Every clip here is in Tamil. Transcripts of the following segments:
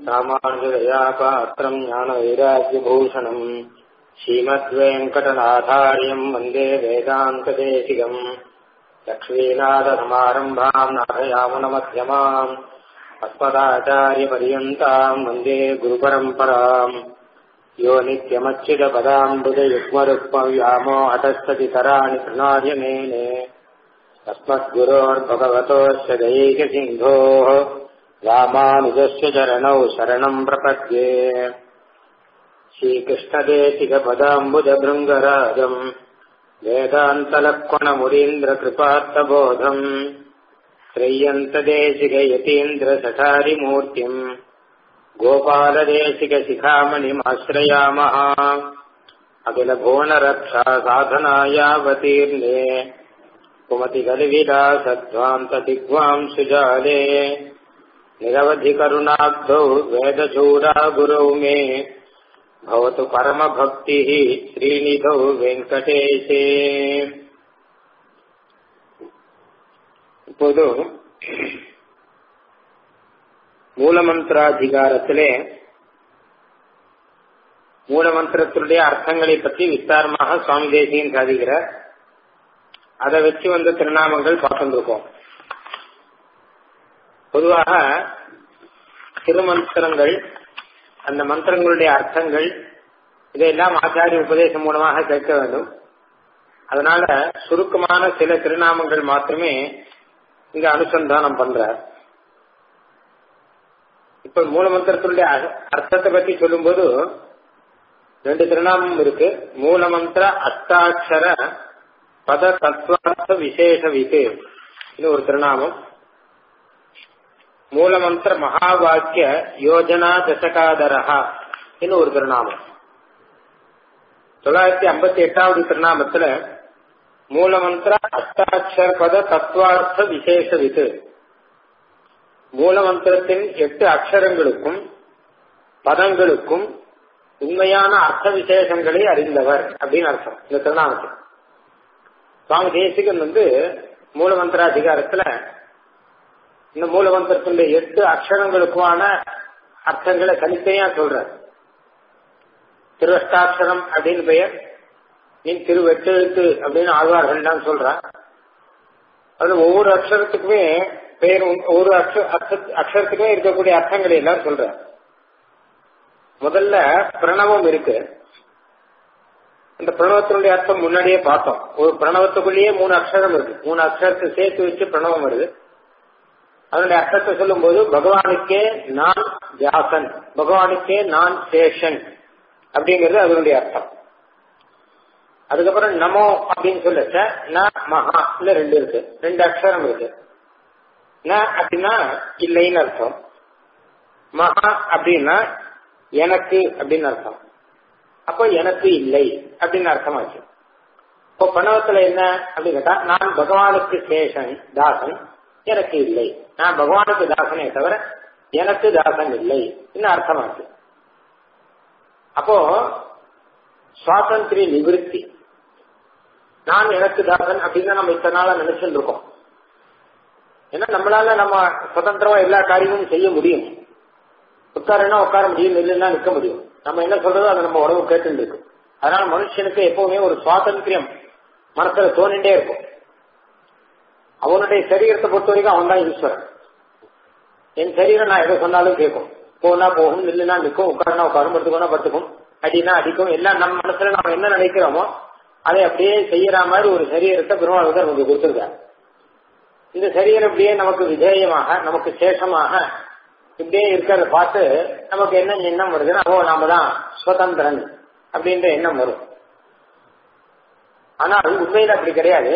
रामानुजदयापात्रम् ज्ञानवैराग्यभूषणम् श्रीमद्वेङ्कटनाथार्यम् वन्दे वेदान्तदेशिकम् लक्ष्मीनाथसमारम्भाम् नाथयामुनमध्यमाम् अस्मदाचार्यपर्यन्ताम् वन्दे गुरुपरम्पराम् यो नित्यमच्युतपदाम्बुजयुग्मरुक्मव्यामो हतस्ततितराणि प्रणार्यमेने तस्मद्गुरोर्भगवतोऽस्य दैकसिन्धोः रामानुजस्य चरणौ शरणम् प्रपद्ये श्रीकृष्णदेशिकपदाम्बुजभृङ्गराजम् वेदान्तलक्ष्मणमुरीन्द्रकृपार्थबोधम् श्रय्यन्तदेशिकयतीन्द्रसठारिमूर्तिम् गोपालदेशिकशिखामणिमाश्रयामः अखिलभुवनरक्षा साधनायावतीर्णे कुमतिकलिविलासध्वान्तदिग्वाम् सुजाले निरवधिकरुणाब्धौ वेदचूडा गुरौ मे भवतु परमभक्तिः श्रीनिधौ வெங்கடேசே இப்போது மூலமந்திராதிகாரத்திலே மூலமந்திரத்தினுடைய அர்த்தங்களை பற்றி விஸ்தாரமாக சுவாமி தேசியன் சாதிக்கிறார் அதை வச்சு வந்த திருநாமங்கள் பார்த்துருக்கோம் பொதுவாக திருமந்திரங்கள் அந்த மந்திரங்களுடைய அர்த்தங்கள் இதையெல்லாம் ஆச்சாரிய உபதேசம் மூலமாக கேட்க வேண்டும் அதனால சுருக்கமான சில திருநாமங்கள் மாத்திரமே இங்க அனுசந்தானம் பண்றார் இப்ப மூலமந்திரத்தினுடைய அர்த்தத்தை பத்தி சொல்லும்போது ரெண்டு திருநாமம் இருக்கு மூலமந்திர அஷ்டாட்சர பத தத்துவார்த்த விசேஷ விது இது ஒரு திருநாமம் மூலமந்திர மகாவாக்கிய யோஜனா தசகாதரஹா இன்னும் ஒரு திருநாமம் தொள்ளாயிரத்தி ஐம்பத்தி எட்டாவது திருநாமத்துல மூலமந்திர அஷ்டாட்சர பத தத்துவார்த்த விசேஷ விது மூலமந்திரத்தின் எட்டு அக்ஷரங்களுக்கும் பதங்களுக்கும் உண்மையான அர்த்த விசேஷங்களை அறிந்தவர் அப்படின்னு அர்த்தம் இந்த திருநாமத்தில் சுவாமி தேசிகன் வந்து மூலமந்திராதிகாரத்துல இந்த மூலமந்திரத்தினுடைய எட்டு அக்ஷரங்களுக்குமான அர்த்தங்களை தனித்தனியா சொல்றார் திருவஷ்டாட்சரம் அப்படின்னு பெயர் நீ திருவெட்டெழுத்து அப்படின்னு ஆழ்வார்கள் தான் சொல்றார் அது ஒவ்வொரு அக்ஷரத்துக்குமே பெயர் ஒவ்வொரு அக்ஷரத்துக்குமே இருக்கக்கூடிய அர்த்தங்களை எல்லாம் சொல்ற முதல்ல பிரணவம் இருக்கு இந்த பிரணவத்தினுடைய அர்த்தம் முன்னாடியே பார்த்தோம் ஒரு பிரணவத்துக்குள்ளேயே மூணு அக்ஷரம் இருக்கு மூணு அக்ஷரத்தை சேர்த்து வச்சு பிரணவம் வருது அதனுடைய அர்த்தத்தை சொல்லும் போது பகவானுக்கே நான் வியாசன் பகவானுக்கே நான் சேஷன் அப்படிங்கிறது அதனுடைய அர்த்தம் அதுக்கப்புறம் நமோ அப்படின்னு சொல்லச்ச ந மகா இல்ல ரெண்டு இருக்கு ரெண்டு அக்ஷரம் இருக்கு ந அப்படின்னா இல்லைன்னு அர்த்தம் மகா அப்படின்னா எனக்கு அப்படின்னு அர்த்தம் அப்போ எனக்கு இல்லை அப்படின்னு அர்த்தமாச்சு இப்போ பிரணவத்துல என்ன அப்படின்னு கேட்டா நான் பகவானுக்கு சேஷன் தாசன் எனக்கு இல்லை நான் பகவானுக்கு தாசனே தவிர எனக்கு தாசன் இல்லை இன்னும் அர்த்தமாச்சு அப்போ சுவாதந்திரிய நிவிருத்தி நான் எனக்கு தாசன் அப்படின்னு நம்ம இத்தனை நாளா நினைச்சுட்டு இருக்கோம் ஏன்னா நம்மளால நம்ம சுதந்திரமா எல்லா காரியமும் செய்ய முடியும் உட்காருன்னா உட்கார முடியும் நில்லுன்னா நிற்க முடியும் நம்ம என்ன சொல்றதோ அதை நம்ம உடம்பு கேட்டு இருக்கு அதனால மனுஷனுக்கு எப்பவுமே ஒரு சுவாதந்திரியம் மனசுல தோணிண்டே இருக்கும் அவனுடைய சரீரத்தை பொறுத்த வரைக்கும் அவன் தான் ஈஸ்வரன் என் சரீரம் நான் எதை சொன்னாலும் கேட்கும் போனா போகும் நில்லுனா நிற்கும் உட்காருனா உட்காரும் படுத்துக்கோனா படுத்துக்கும் அடினா அடிக்கும் எல்லாம் நம்ம மனசுல நம்ம என்ன நினைக்கிறோமோ அதை அப்படியே செய்யற மாதிரி ஒரு சரீரத்தை பெருமாள் வந்து நமக்கு கொடுத்துருக்காரு இந்த சரீரம் இப்படியே நமக்கு விதேயமாக நமக்கு சேஷமாக இப்படியே இருக்கிறத பார்த்து நமக்கு என்ன எண்ணம் வருதுன்னா ஓ நாம தான் சுதந்திரன் அப்படின்ற எண்ணம் வரும் ஆனால் உண்மையில அப்படி கிடையாது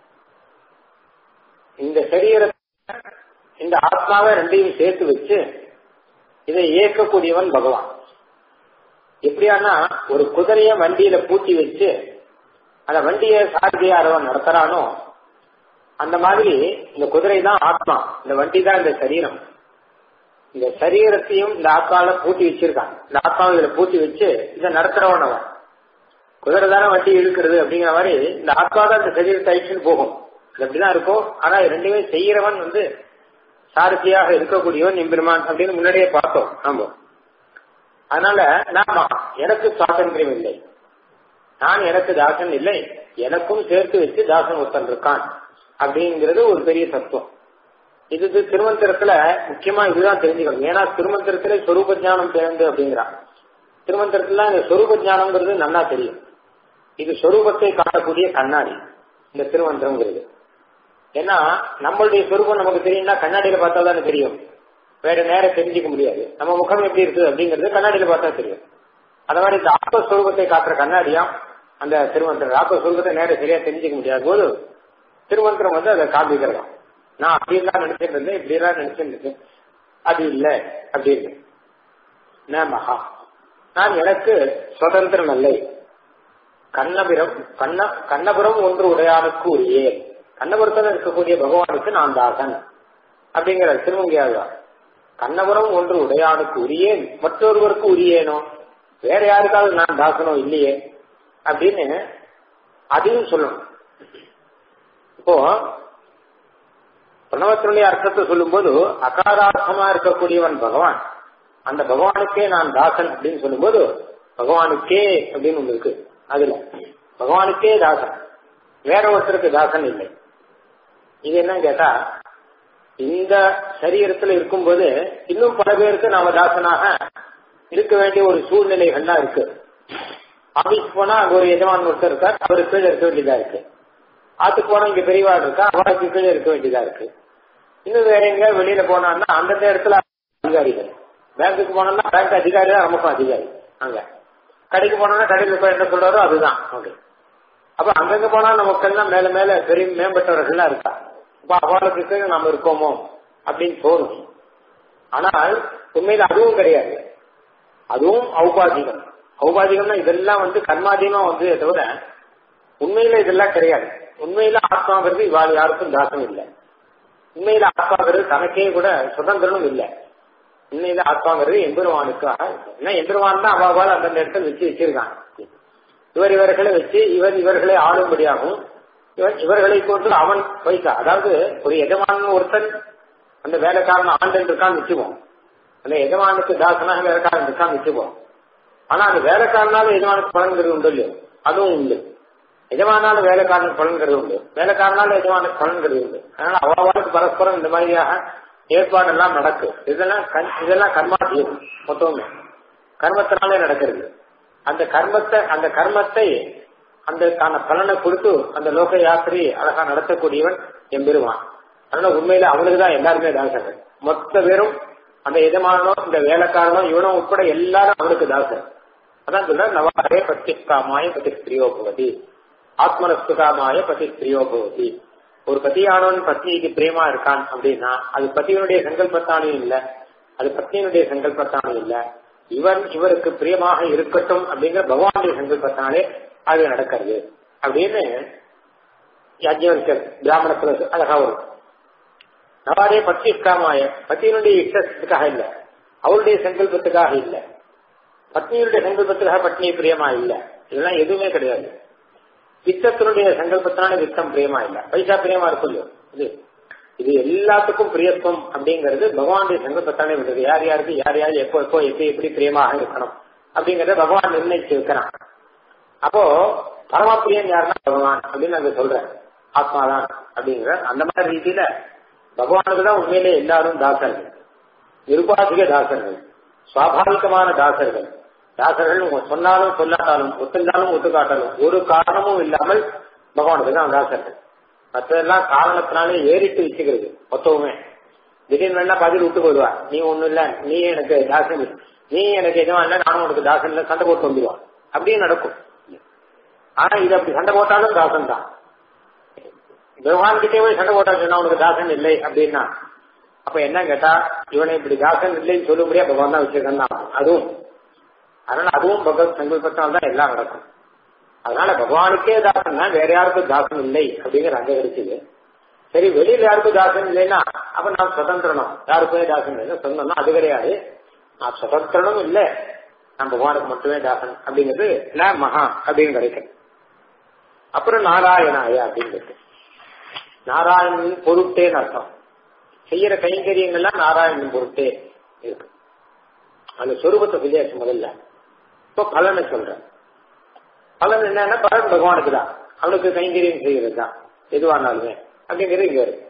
இந்த சரீரத்தை இந்த ஆத்மாவை ரெண்டையும் சேர்த்து வச்சு இதை இயக்கக்கூடியவன் பகவான் எப்படியானா ஒரு குதிரைய வண்டியில பூட்டி வச்சு அந்த வண்டியை சாரதியாரவன் நடத்துறானோ அந்த மாதிரி இந்த குதிரை தான் ஆத்மா இந்த வண்டி தான் இந்த சரீரம் இந்த சரீரத்தையும் இந்த ஆத்மாவில பூட்டி வச்சிருக்கான் இந்த ஆத்மாவை இதுல பூட்டி வச்சு இதை நடத்துறவன் அவன் குதிரை தானே வண்டி இழுக்கிறது அப்படிங்கிற மாதிரி இந்த ஆத்மா தான் இந்த சரீரத்தை அழிச்சுன்னு போகும் அது அப்படிதான் இருக்கும் ஆனா ரெண்டுமே செய்யறவன் வந்து சாரதியாக இருக்கக்கூடியவன் எம்பெருமான் அப்படின்னு முன்னாடியே பார்த்தோம் ஆமா அதனால நான் மகா எனக்கு சுவாதந்திரம் இல்லை நான் எனக்கு தாசன் இல்லை எனக்கும் சேர்த்து வச்சு தாசன் ஒருத்தன் இருக்கான் அப்படிங்கிறது ஒரு பெரிய தத்துவம் இது திருமந்திரத்துல முக்கியமா இதுதான் தெரிஞ்சுக்கணும் ஏன்னா திருமந்திரத்துல சொரூப ஜானம் பிறந்து அப்படிங்கிறான் திருமந்திரத்துல இந்த சொரூப ஜானம்ங்கிறது நல்லா தெரியும் இது சொரூபத்தை காட்டக்கூடிய கண்ணாடி இந்த திருமந்திரம்ங்கிறது ஏன்னா நம்மளுடைய சொரூபம் நமக்கு தெரியும்னா கண்ணாடியில பார்த்தா தானே தெரியும் வேற நேரம் தெரிஞ்சுக்க முடியாது நம்ம முகம் எப்படி இருக்குது அப்படிங்கிறது கண்ணாடியில பார்த்தா தெரியும் அந்த மாதிரி இந்த ஆத்மஸ்வரூபத்தை காட்டுற கண்ணாடியா அந்த திருமந்திரம் ஆத்மஸ்வரூபத்தை நேரம் சரியா தெரிஞ்சுக்க முடியாத போது திருமந்திரம் வந்து அதை காண்பிக்கிறதாம் நான் அப்படிலாம் நினைச்சிட்டு இருந்தேன் இப்படிலாம் நினைச்சிட்டு இருக்கேன் அது இல்லை அப்படின்னு நான் மகா நான் எனக்கு சுதந்திரம் இல்லை கண்ணபுரம் கண்ண கண்ணபுரம் ஒன்று உடையானுக்கு உரியே கண்ணபுரத்தில் இருக்கக்கூடிய பகவானுக்கு நான் தாசன் அப்படிங்கிற திருமங்கியாழ்வார் கண்ணபுரம் ஒன்று உடையானுக்கு உரியேன் மற்றொருவருக்கு உரியேனோ வேற யாருக்காவது நான் தாசனோ இல்லையே அப்படின்னு அதையும் சொல்லணும் இப்போ பிரணவத்தினுடைய அர்த்தத்தை சொல்லும்போது அகாரார்த்தமா இருக்கக்கூடியவன் பகவான் அந்த பகவானுக்கே நான் தாசன் அப்படின்னு சொல்லும்போது பகவானுக்கே அப்படின்னு ஒண்ணு இருக்கு அதுல பகவானுக்கே தாசன் வேற ஒருத்தருக்கு தாசன் இல்லை இது என்ன கேட்டா இந்த சரீரத்துல இருக்கும்போது இன்னும் பல பேருக்கு நாம தாசனாக இருக்க வேண்டிய ஒரு சூழ்நிலைகள்லாம் இருக்கு ஆபீஸ் போனா அங்க ஒரு எஜமான் ஒருத்தர் இருக்கார் அவருக்கு கீழே இருக்க வேண்டியதா இருக்கு ஆத்துக்கு போனா இங்க பெரியவாள் இருக்கா அவருக்கு கீழே இருக்க வேண்டியதா இருக்கு இன்னும் வேற எங்க வெளியில போனான்னா அந்தந்த இடத்துல அதிகாரிகள் பேங்க்குக்கு போனோம்னா பேங்க் அதிகாரி தான் நமக்கும் அதிகாரி அங்க கடைக்கு போனோம்னா கடையில் போய் என்ன சொல்றாரோ அதுதான் ஓகே அப்ப அங்கங்க போனா நமக்கெல்லாம் மேல மேல பெரிய மேம்பட்டவர்கள்லாம் இருக்கா அப்ப அவளுக்கு கீழே நாம இருக்கோமோ அப்படின்னு தோணும் ஆனால் உண்மையில அதுவும் கிடையாது அதுவும் ஔபாதிகம் ஔபாதிகம்னா இதெல்லாம் வந்து கர்மாதீனமா வந்து தவிர உண்மையில இதெல்லாம் கிடையாது உண்மையில ஆத்மாங்கிறது இவாள் யாருக்கும் தாசம் இல்லை உண்மையில ஆத்மாங்கிறது தனக்கே கூட சுதந்திரனும் இல்லை உண்மையில ஆத்மாங்கிறது எம்பெருமானுக்காக ஏன்னா எம்பெருமான் தான் அவாவால் அந்தந்த இடத்துல வச்சு வச்சிருக்காங்க இவர் இவர்களை வச்சு இவர் இவர்களை ஆளும்படியாகவும் இவர் இவர்களை கொண்டு அவன் வைத்தா அதாவது ஒரு எஜமான ஒருத்தன் அந்த வேலைக்காரன் ஆண்டன் இருக்கான்னு வச்சுப்போம் அந்த எஜமானுக்கு தாசனாக வேலைக்காரன் இருக்கான்னு வச்சுப்போம் ஆனா அந்த வேலைக்காரனால எஜமானுக்கு பலன்கிறது உண்டு இல்லையோ அதுவும் உண்டு எஜமானால வேலைக்காரனுக்கு பலன்கிறது உண்டு வேலைக்காரனால எஜமானுக்கு பலன்கிறது உண்டு அதனால அவாவாளுக்கு பரஸ்பரம் இந்த மாதிரியாக ஏற்பாடெல்லாம் நடக்கு இதெல்லாம் இதெல்லாம் கர்மாதீயம் மொத்தமே கர்மத்தினாலே நடக்கிறது அந்த கர்மத்தை அந்த கர்மத்தை அந்த பலனை கொடுத்து அந்த லோக யாத்திரை அழகா நடத்தக்கூடியவன் எம்பெருவான் அதனால உண்மையில அவனுக்கு தான் எல்லாருமே தாசர்கள் மொத்த பேரும் அந்த எஜமானோ இந்த வேலைக்காரனோ இவனும் உட்பட எல்லாரும் அவனுக்கு தாசர் அதான் சொல்ற நவாரே பத்தி காமாய பத்தி ஸ்திரியோ பவதி ஆத்மனஸ்து காமாய பத்தி ஸ்திரியோ பவதி ஒரு பத்தியானவன் பத்னிக்கு பிரேமா இருக்கான் அப்படின்னா அது பத்தியனுடைய சங்கல்பத்தானும் இல்ல அது பத்னியினுடைய சங்கல்பத்தானும் இல்ல இவன் இவருக்கு பிரியமாக இருக்கட்டும் அப்படிங்கிற பகவானுடைய சங்கல்பத்தானே அது நடக்கிறது அப்படின்னு யாஜ்யவர்க்கர் பிராமணத்துல அழகா வரும் நவாரே பத்தி காமாய பத்தியனுடைய இஷ்டத்துக்காக இல்ல அவருடைய சங்கல்பத்துக்காக இல்ல பத்னியுடைய சங்கல்பத்துக்காக பத்னி பிரியமா இல்ல இதெல்லாம் எதுவுமே கிடையாது வித்தத்தினுடைய சங்கல்பத்தினால வித்தம் பிரியமா இல்ல பைசா பிரியமா இருக்கும் இல்லையோ இது இது எல்லாத்துக்கும் பிரியத்துவம் அப்படிங்கிறது பகவானுடைய சங்கல்பத்தானே விடுது யார் யாருக்கு யார் யார் எப்போ எப்போ எப்படி எப்படி பிரியமாக இருக்கணும் அப்படிங்கறத பகவான் நிர்ணயிச்சு வைக்கிறான் அப்போ பரமப்பிரியன் யாருன்னா பகவான் அப்படின்னு நான் சொல்றேன் ஆத்மாதான் அப்படிங்கிற அந்த மாதிரி ரீதியில பகவானுக்கு தான் உண்மையிலே எல்லாரும் தாசர்கள் நிருபாதிக தாசர்கள் சுவாபாவிகமான தாசர்கள் தாசர்கள் சொன்னாலும் சொல்லாட்டாலும் ஒத்துந்தாலும் ஒத்துக்காட்டாலும் ஒரு காரணமும் இல்லாமல் பகவானுக்கு தான் தாசர்கள் மற்றதெல்லாம் காரணத்தினாலே ஏறிட்டு வச்சுக்கிறது மொத்தவுமே திடீர்னு வேணா பதில் விட்டு போடுவா நீ ஒண்ணும் இல்ல நீ எனக்கு தாசன் நீ எனக்கு எதுவும் இல்ல நானும் உனக்கு தாசன் இல்ல சண்டை போட்டு வந்துடுவான் அப்படியே நடக்கும் ஆனா இது அப்படி சண்டை போட்டாலும் தாசன் தான் பகவான் கிட்டே போய் சண்டை போட்டா சொன்னா உனக்கு தாசன் இல்லை அப்படின்னா அப்ப என்ன கேட்டா இவனை இப்படி தாசன் இல்லைன்னு சொல்ல முடியா பகவான் தான் வச்சிருக்கான் அதுவும் அதனால அதுவும் பகவத் சங்கல்பத்தால் தான் எல்லாம் நடக்கும் அதனால பகவானுக்கே தாசன் தான் வேற யாருக்கும் தாசன் இல்லை அப்படிங்கிற அங்க கிடைச்சது சரி வெளியில யாருக்கும் தாசன் இல்லைன்னா அப்ப நான் சுதந்திரனும் யாருக்குமே தாசன் இல்லை சொன்னோம்னா அது கிடையாது நான் சுதந்திரனும் இல்லை நான் பகவானுக்கு மட்டுமே தாசன் அப்படிங்கிறது நான் மகா அப்படின்னு கிடைக்கும் அப்புறம் நாராயணாய அப்படிங்கிறது நாராயணன் பொருட்டேன்னு அர்த்தம் செய்யற கைங்கரியங்கள்லாம் நாராயணன் பொறுத்தே இருக்கு அந்த சொரூபத்தை சொல்லியாச்சு முதல்ல இப்போ பலனை சொல்றேன் பலன் என்னன்னா பலன் பகவானுக்கு தான் அவனுக்கு கைங்கரியம் செய்யறது தான் எதுவானாலுமே அப்படிங்கிறது இங்க இருக்கு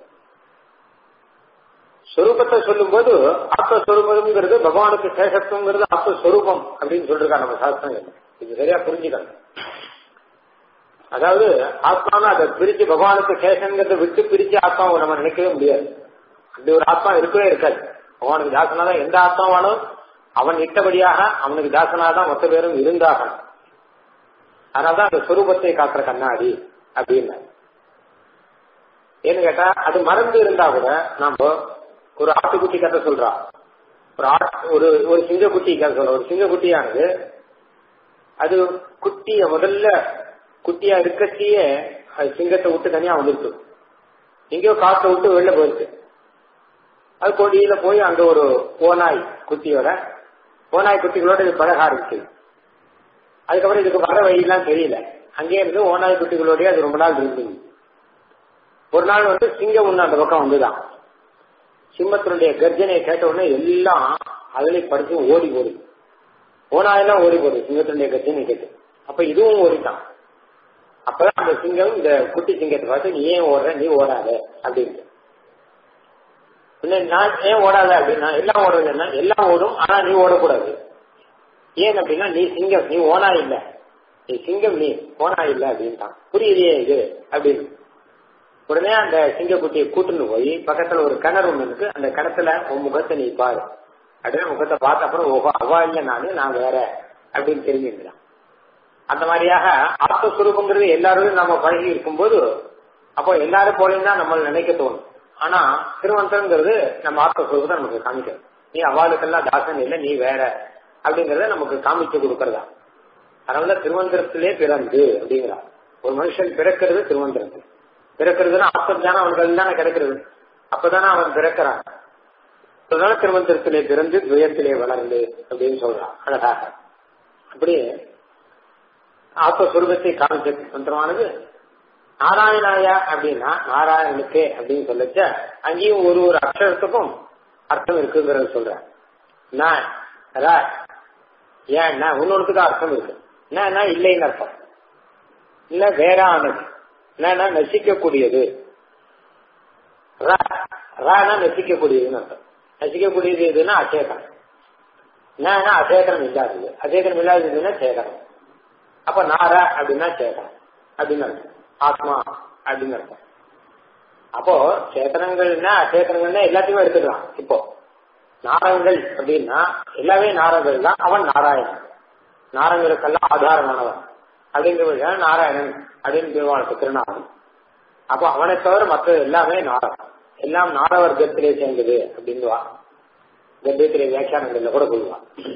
சொரூபத்தை சொல்லும் போது ஆத்மஸ்வரூபம்ங்கிறது பகவானுக்கு சேஷத்துவங்கிறது ஆத்மஸ்வரூபம் அப்படின்னு சொல்லிருக்காங்க நம்ம சாஸ்திரங்கள் இது சரியா புரிஞ்சுக்கணும் அதாவது ஆத்மாவை அதை பிரிச்சு பகவானுக்கு சேஷங்கிறத விட்டு பிரிச்சு ஆத்மாவை நம்ம நினைக்கவே முடியாது அப்படி ஒரு ஆத்மா இருக்கவே இருக்காது பகவானுக்கு தாசனாதான் எந்த ஆத்மாவானும் அவன் இட்டபடியாக அவனுக்கு தாசனாதான் மொத்த பேரும் இருந்தாகணும் அதனாலதான் அந்த சொரூபத்தை காட்டுற கண்ணாடி அப்படின்னு ஏன்னு கேட்டா அது மறந்து இருந்தா கூட நாம ஒரு ஆட்டுக்குட்டி கதை சொல்றா ஒரு ஒரு ஒரு சிங்கக்குட்டி கதை சொல்ற ஒரு சிங்கக்குட்டியானது அது குட்டிய முதல்ல குட்டியா இருக்கச்சியே அது சிங்கத்தை விட்டு தனியா வந்துருக்கு எங்கேயோ காற்றை விட்டு வெளில போயிருக்கு அது கொடியில போய் அங்க ஒரு ஓனாய் குட்டியோட ஓனாய் குட்டிகளோட இது பழக ஆரம்பிச்சது அதுக்கப்புறம் இதுக்கு வர வழியெல்லாம் தெரியல அங்கேயே இருந்து ஓனாய் குட்டிகளோடய அது ரொம்ப நாள் இருந்தது ஒரு நாள் வந்து சிங்கம் ஒண்ணு அந்த பக்கம் வந்துதான் சிம்மத்தினுடைய கர்ஜனையை கேட்ட உடனே எல்லாம் அதிலே படிச்சு ஓடி போடுது ஓனாயெல்லாம் ஓடி போடுது சிங்கத்தினுடைய கர்ஜனை கேட்டு அப்ப இதுவும் ஓடிட்டான் அப்பதான் அந்த சிங்கம் இந்த குட்டி சிங்கத்தை பார்த்து நீ ஏன் ஓடுற நீ ஓடாத அப்படின்ட்டு நான் ஏன் ஓடாத அப்படின்னா எல்லாம் ஓடுறதுன்னா எல்லாம் ஓடும் ஆனா நீ ஓடக்கூடாது ஏன் அப்படின்னா நீ சிங்கம் நீ ஓனா இல்ல நீ சிங்கம் நீ ஓனா இல்ல அப்படின்ட்டான் புரியுதே இது அப்படின்னு உடனே அந்த சிங்கக்குட்டியை கூட்டுன்னு போய் பக்கத்துல ஒரு கிணறு ஒண்ணு இருக்கு அந்த கிணத்துல உன் முகத்தை நீ பாரு அப்படின்னு முகத்தை பார்த்த அப்புறம் ஓஹோ அவா இல்ல நானு நான் வேற அப்படின்னு தெரிஞ்சுக்கிறான் அந்த மாதிரியாக ஆத்மஸ்வரூபங்கிறது எல்லாரும் நம்ம பழகி இருக்கும்போது அப்போ எல்லாரும் போலையும் தான் நம்ம நினைக்க தோணும் ஆனா திருவந்தங்கிறது நம்ம ஆத்மஸ்வரூபத்தை நமக்கு காமிக்கிறது நீ அவாளுக்கெல்லாம் தாசன் இல்லை நீ வேற அப்படிங்கறத நமக்கு காமிச்சு கொடுக்கறதா அதனால திருவந்திரத்திலே பிறந்து அப்படிங்கிறா ஒரு மனுஷன் பிறக்கிறது திருவந்திரத்தில் பிறக்கிறதுனா ஆத்மஜானம் அவன்கள் தானே கிடைக்கிறது அப்பதானே அவன் பிறக்கிறான் அதனால திருமந்திரத்திலே பிறந்து துயத்திலே வளர்ந்து அப்படின்னு சொல்றான் அழகாக அப்படி ஆத்மஸ்வரூபத்தை காமிச்ச மந்திரமானது நாராயணாயா அப்படின்னா நாராயணனுக்கே அப்படின்னு சொல்லச்ச அங்கேயும் ஒரு ஒரு அக்ஷரத்துக்கும் அர்த்தம் இருக்குங்கிறத சொல்றேன் நான் ஏன் ஒன்னொன்னுக்கு அர்த்தம் இருக்கு என்ன இல்லைன்னு அர்த்தம் இல்ல வேற ஆனது என்னன்னா நசிக்கக்கூடியது ரானா நசிக்கக்கூடியதுன்னு அர்த்தம் நசிக்கக்கூடியது எதுன்னா அச்சேதனம் என்னன்னா அச்சேதனம் இல்லாதது அச்சேதனம் இல்லாததுன்னா சேதனம் அப்ப நார அப்படின்னா சேதனம் அப்படின்னு அர்த்தம் ஆத்மா அப்படின்னு அர்த்தம் அப்போ சேத்தனங்கள்னா அச்சேதனங்கள்னா எல்லாத்தையுமே எடுத்துக்கலாம் இப்போ நாரங்கள் அப்படின்னா எல்லாமே நாரங்கள் தான் அவன் நாராயணன் நாரங்களுக்கெல்லாம் ஆதாரமானவன் அப்படிங்கிற நாராயணன் அப்படின்னு பெருமாளுக்கு திருநாமம் அப்போ அவனை தவிர மற்ற எல்லாமே நாரம் எல்லாம் நார வர்க்கத்திலே சேர்ந்தது அப்படின்வா கத்தியத்திலே வியாக்கியானங்கள்ல கூட சொல்லுவா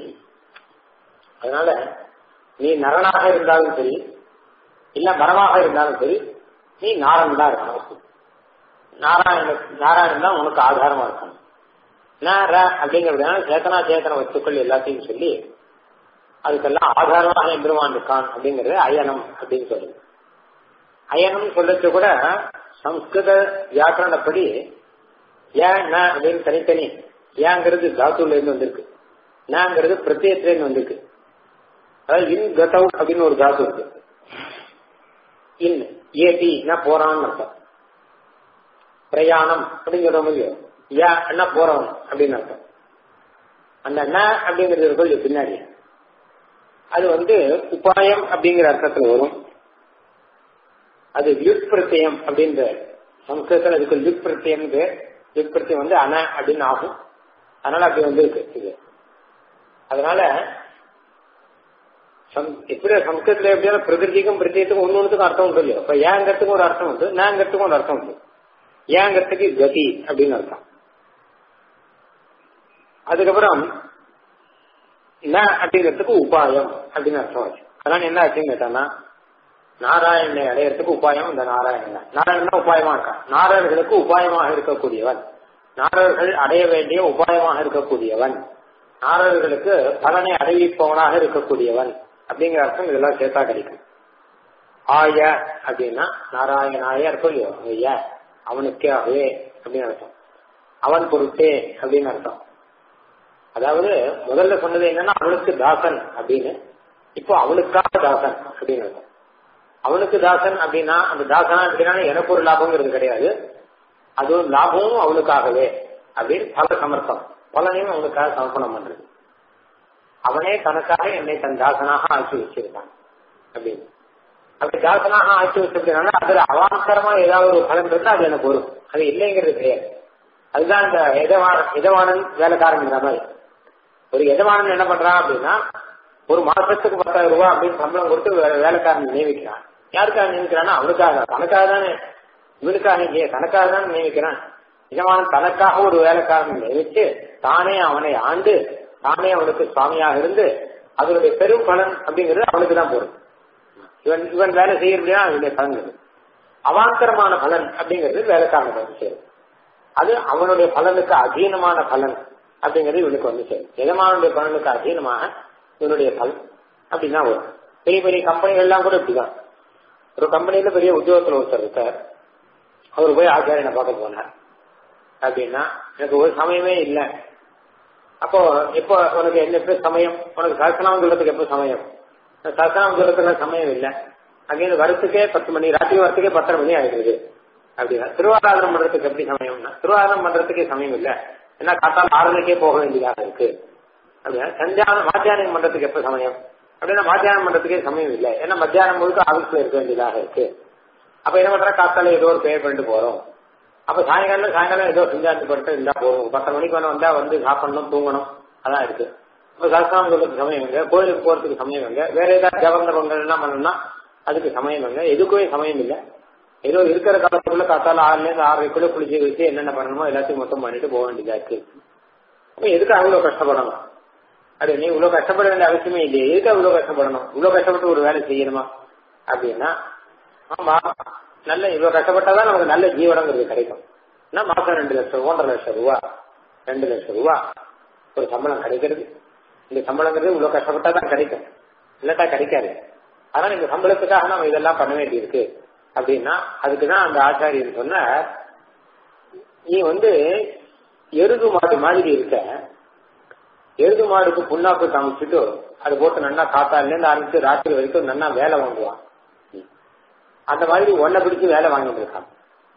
அதனால நீ நரனாக இருந்தாலும் சரி இல்ல மரமாக இருந்தாலும் சரி நீ நாரன் தான் இருக்கணும் நாராயண நாராயணன் தான் உனக்கு ஆதாரமா இருக்கணும் நார அப்படிங்கிறதுனால சேத்தனா சேத்தன வத்துக்கள் எல்லாத்தையும் சொல்லி அதுக்கெல்லாம் ஆதாரமாக எம்பெருமான் இருக்கான் அப்படிங்கறது அயனம் அப்படின்னு சொல்லுது அயனம் சொல்லச்சு கூட சம்ஸ்கிருத வியாக்கரணப்படி ஏன் அப்படின்னு தனித்தனி ஏங்கிறது தாத்துல இருந்து வந்திருக்கு நாங்கிறது பிரத்யத்துல இருந்து வந்திருக்கு அதாவது இன் கதவ் அப்படின்னு ஒரு தாத்து இருக்கு இன் ஏடி போறான்னு அர்த்தம் பிரயாணம் அப்படிங்கிற முடியும் யா என்ன போறவன் அப்படின்னு அர்த்தம் அந்த ந அப்படிங்கிறது இருக்கும் பின்னாடி அது வந்து உபாயம் அப்படிங்கிற அர்த்தத்துல வரும் அது லிப் பிரத்தியம் அப்படின்ற சம்ஸ்கிருதத்தில் அதுக்கு லிப் பிரத்தியம் லிப் பிரத்தியம் வந்து அன அப்படின்னு ஆகும் அதனால அப்படி வந்திருக்கு இது அதனால எப்படி சம்ஸ்கிருதத்துல எப்படியான பிரகிருதிக்கும் பிரத்தியத்துக்கும் ஒன்னு ஒன்றுக்கும் அர்த்தம் உண்டு இல்லையோ இப்ப ஏங்கிறதுக்கும் ஒரு அர்த்தம் உண்டு நாங்கிறதுக்கும் ஒரு அர்த்தம் உண்டு ஏங்கிறதுக்கு கதி அப்படின்னு அர்த்தம் அதுக்கப்புறம் ந அப்படிங்கிறதுக்கு உபாயம் அப்படின்னு அர்த்தம் ஆச்சு அதனால என்ன ஆச்சுன்னு கேட்டான்னா நாராயணனை அடையறதுக்கு உபாயம் இந்த நாராயணன் தான் நாராயணன் உபாயமா இருக்கான் நாரர்களுக்கு உபாயமாக இருக்கக்கூடியவன் நாரர்கள் அடைய வேண்டிய உபாயமாக இருக்கக்கூடியவன் நாரர்களுக்கு பலனை அடைவிப்பவனாக இருக்கக்கூடியவன் அப்படிங்கிற அர்த்தம் இதெல்லாம் சேர்த்தா கிடைக்கும் ஆய அப்படின்னா நாராயணாய இருக்கும் இல்லையோ ஐய அவனுக்கே அவே அப்படின்னு அர்த்தம் அவன் பொருட்டே அப்படின்னு அர்த்தம் அதாவது முதல்ல சொன்னது என்னன்னா அவனுக்கு தாசன் அப்படின்னு இப்போ அவனுக்காக தாசன் அப்படின்னு அர்த்தம் அவனுக்கு தாசன் அப்படின்னா அந்த தாசனா அப்படின்னா எனக்கு ஒரு லாபங்கிறது கிடையாது அது லாபமும் அவனுக்காகவே அப்படின்னு பல சமர்ப்பம் பலனையும் அவனுக்காக சமர்ப்பணம் பண்றது அவனே தனக்காக என்னை தன் தாசனாக ஆக்கி வச்சிருக்கான் அப்படின்னு அப்படி தாசனாக ஆக்கி வச்சிருக்கனால அதுல அவாந்தரமா ஏதாவது ஒரு பலன் இருந்தா அது எனக்கு வரும் அது இல்லைங்கிறது கிடையாது அதுதான் இந்த எதவான எதவானன் வேலைக்காரங்கிற மாதிரி ஒரு எஜமானன் என்ன பண்றான் அப்படின்னா ஒரு மாசத்துக்கு பத்தாயிரம் ரூபாய் அப்படின்னு சம்பளம் கொடுத்து வே- வேலைக்காரன் நியமிக்கிறான் யாருக்காக நியமிக்கிறான்னா அவனுக்காக தனக்காக தானே இவனுக்காக இல்லையே தனக்காக தான் நியமிக்கிறான் எஜமானன் தனக்காக ஒரு வேலைக்காரன் நியமிச்சு தானே அவனை ஆண்டு தானே அவனுக்கு சுவாமியாக இருந்து அதனுடைய பெரும் பலன் அப்படிங்கிறது அவனுக்கு தான் போடும் இவன் இவன் வேலை செய்யறதுனா அவனுடைய பலன் இது. அவாந்தரமான பலன் அப்படிங்கிறது வேலைக்காரனுக்கு வந்து சேரும் அது அவனுடைய பலனுக்கு அதீனமான பலன் அப்படிங்கிறது இவனுக்கு வந்து சேரும் எஜமானுடைய பலனுக்கு அதீனமாக இவனுடைய பலன் அப்படின்னா வரும் பெரிய பெரிய கம்பெனிகள் எல்லாம் கூட இப்படிதான் ஒரு கம்பெனியில பெரிய உத்தியோகத்துல ஒருத்தர் இருக்கார் அவர் போய் ஆச்சாரியனை பார்க்க போனார் அப்படின்னா எனக்கு ஒரு சமயமே இல்லை அப்போ எப்போ உனக்கு என்ன எப்போ சமயம் உனக்கு சரசனாமம் சொல்றதுக்கு எப்போ சமயம் சரசனாமம் சொல்றதுக்கு சமயம் இல்லை அங்கேருந்து வரத்துக்கே பத்து மணி ராத்திரி வரத்துக்கே பத்தரை மணி ஆயிடுது அப்படின்னா திருவாராதனம் பண்றதுக்கு எப்படி சமயம்னா திருவாராதனம் பண்றதுக்கே சமயம் இல்லை ஏன்னா காத்தால் ஆறுதலுக்கே போக வேண்டியதாக இருக்கு அப்படின்னா சந்தியானம் மாத்தியானம் பண்றதுக்கு எப்ப சமயம் அப்படின்னா மாத்தியானம் பண்றதுக்கே சமயம் இல்லை ஏன்னா மத்தியானம் முழுக்க ஆபீஸ்ல இருக்க வேண்டியதாக இருக்கு அப்ப என்ன பண்ற காத்தால ஏதோ ஒரு பே பண்ணிட்டு போறோம் அப்ப சாயங்காலம் சாயங்காலம் ஏதோ செஞ்சாச்சு பண்ணிட்டு இருந்தா போதும் பத்து மணிக்கு வேணும் வந்தா வந்து சாப்பிடணும் தூங்கணும் அதான் இருக்கு இப்ப சரசாமம் சொல்றதுக்கு சமயம் எங்க கோயிலுக்கு போறதுக்கு சமயம் எங்க வேற ஏதாவது ஜவந்தரங்கள் எல்லாம் பண்ணணும்னா அதுக்கு சமயம் எங்க எதுக்குமே சமயம் இல்லை ஏதோ இருக்கிற காலத்துக்குள்ள காத்தால ஆறுல இருந்து ஆறரைக்குள்ள குளிச்சு வச்சு என்னென்ன பண்ணணுமோ எல்லாத்தையும் மொத்தம் பண்ணிட்டு போக வேண்டியதா இருக்கு அப்ப எதுக்கு அவ்வளவு கஷ்டப்படணும் அது நீ இவ்வளவு கஷ்டப்பட வேண்டிய அவசியமே இல்லையே எதுக்கு அவ்வளவு கஷ்டப்படணும் இவ்வளவு கஷ்டப்பட்டு ஒரு வேலை செய்யணுமா அப்படின்னா ஆமா நல்ல இவ்வளவு கஷ்டப்பட்டாதான் நமக்கு நல்ல ஜீவனங்கிறது கிடைக்கும் ஏன்னா மாசம் ரெண்டு லட்சம் ஒன்றரை லட்சம் ரூபா ரெண்டு லட்சம் ரூபா ஒரு சம்பளம் கிடைக்கிறது இந்த சம்பளங்கிறது இவ்வளவு கஷ்டப்பட்டா தான் கிடைக்கும் இல்லாட்டா கிடைக்காது அதனால இந்த சம்பளத்துக்காக நம்ம இதெல்லாம் பண்ண வேண்டியிருக்கு அப்படின்னா அதுக்குதான் அந்த ஆச்சாரியன் சொன்ன நீ வந்து எருது மாடு மாதிரி இருக்க எருது மாடுக்கு புண்ணாக்கு காமிச்சுட்டு அது போட்டு நன்னா காத்தால இருந்து ஆரம்பிச்சு ராத்திரி வரைக்கும் நன்னா வேலை வாங்குவான் அந்த மாதிரி ஒன்ன பிடிச்சு வேலை வாங்கிட்டு இருக்கான்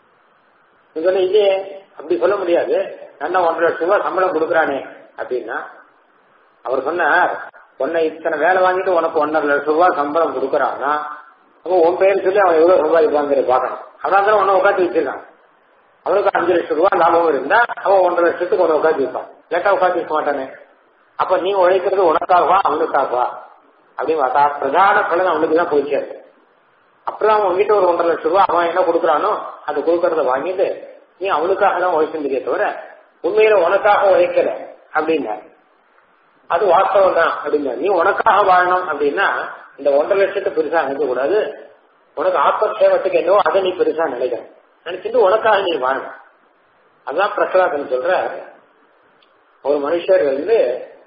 நீ சொன்ன இதே அப்படி சொல்ல முடியாது நன்னா ஒன்றரை லட்சம் ரூபாய் சம்பளம் கொடுக்குறானே அப்படின்னா அவர் சொன்னார் உன்னை இத்தனை வேலை வாங்கிட்டு உனக்கு ஒன்றரை லட்சம் ரூபாய் சம்பளம் கொடுக்குறான்னா அப்போ உன் பேர் சொல்லி அவன் எவ்வளவு சம்பாதிப்பாங்கிற பார்க்கணும் அதான் தான் உன்னை உட்காந்து வச்சிருக்கான் அவனுக்கு அஞ்சு லட்சம் ரூபாய் லாபம் இருந்தா அவன் ஒன்றரை லட்சத்துக்கு உன்னை உட்காந்து வைப்பான் லேட்டா உட்காந்து வைக்க மாட்டானே அப்ப நீ உழைக்கிறது உனக்காகவா அவனுக்காகவா அப்படின்னு பார்த்தா பிரதான பலன் அவனுக்கு தான் போயிச்சே அப்புறம் அவன் உங்ககிட்ட ஒரு ஒன்றரை லட்சம் ரூபாய் அவன் என்ன கொடுக்குறானோ அது கொடுக்கறத வாங்கிட்டு நீ அவனுக்காக தான் உழைச்சிருந்தே தவிர உண்மையில உனக்காக உழைக்கல அப்படின்னா அது வாஸ்தவம் தான் அப்படின்னா நீ உனக்காக வாழணும் அப்படின்னா இந்த ஒன்றரை லட்சத்தை பெருசா நினைக்க கூடாது உனக்கு ஆத்மசேவத்துக்கு என்னவோ அதை நீ பெருசா நினைக்கிற நினைச்சிட்டு உனக்காக நீ வாழணும் அதான் பிரகலாதன் சொல்ற ஒரு மனுஷர் வந்து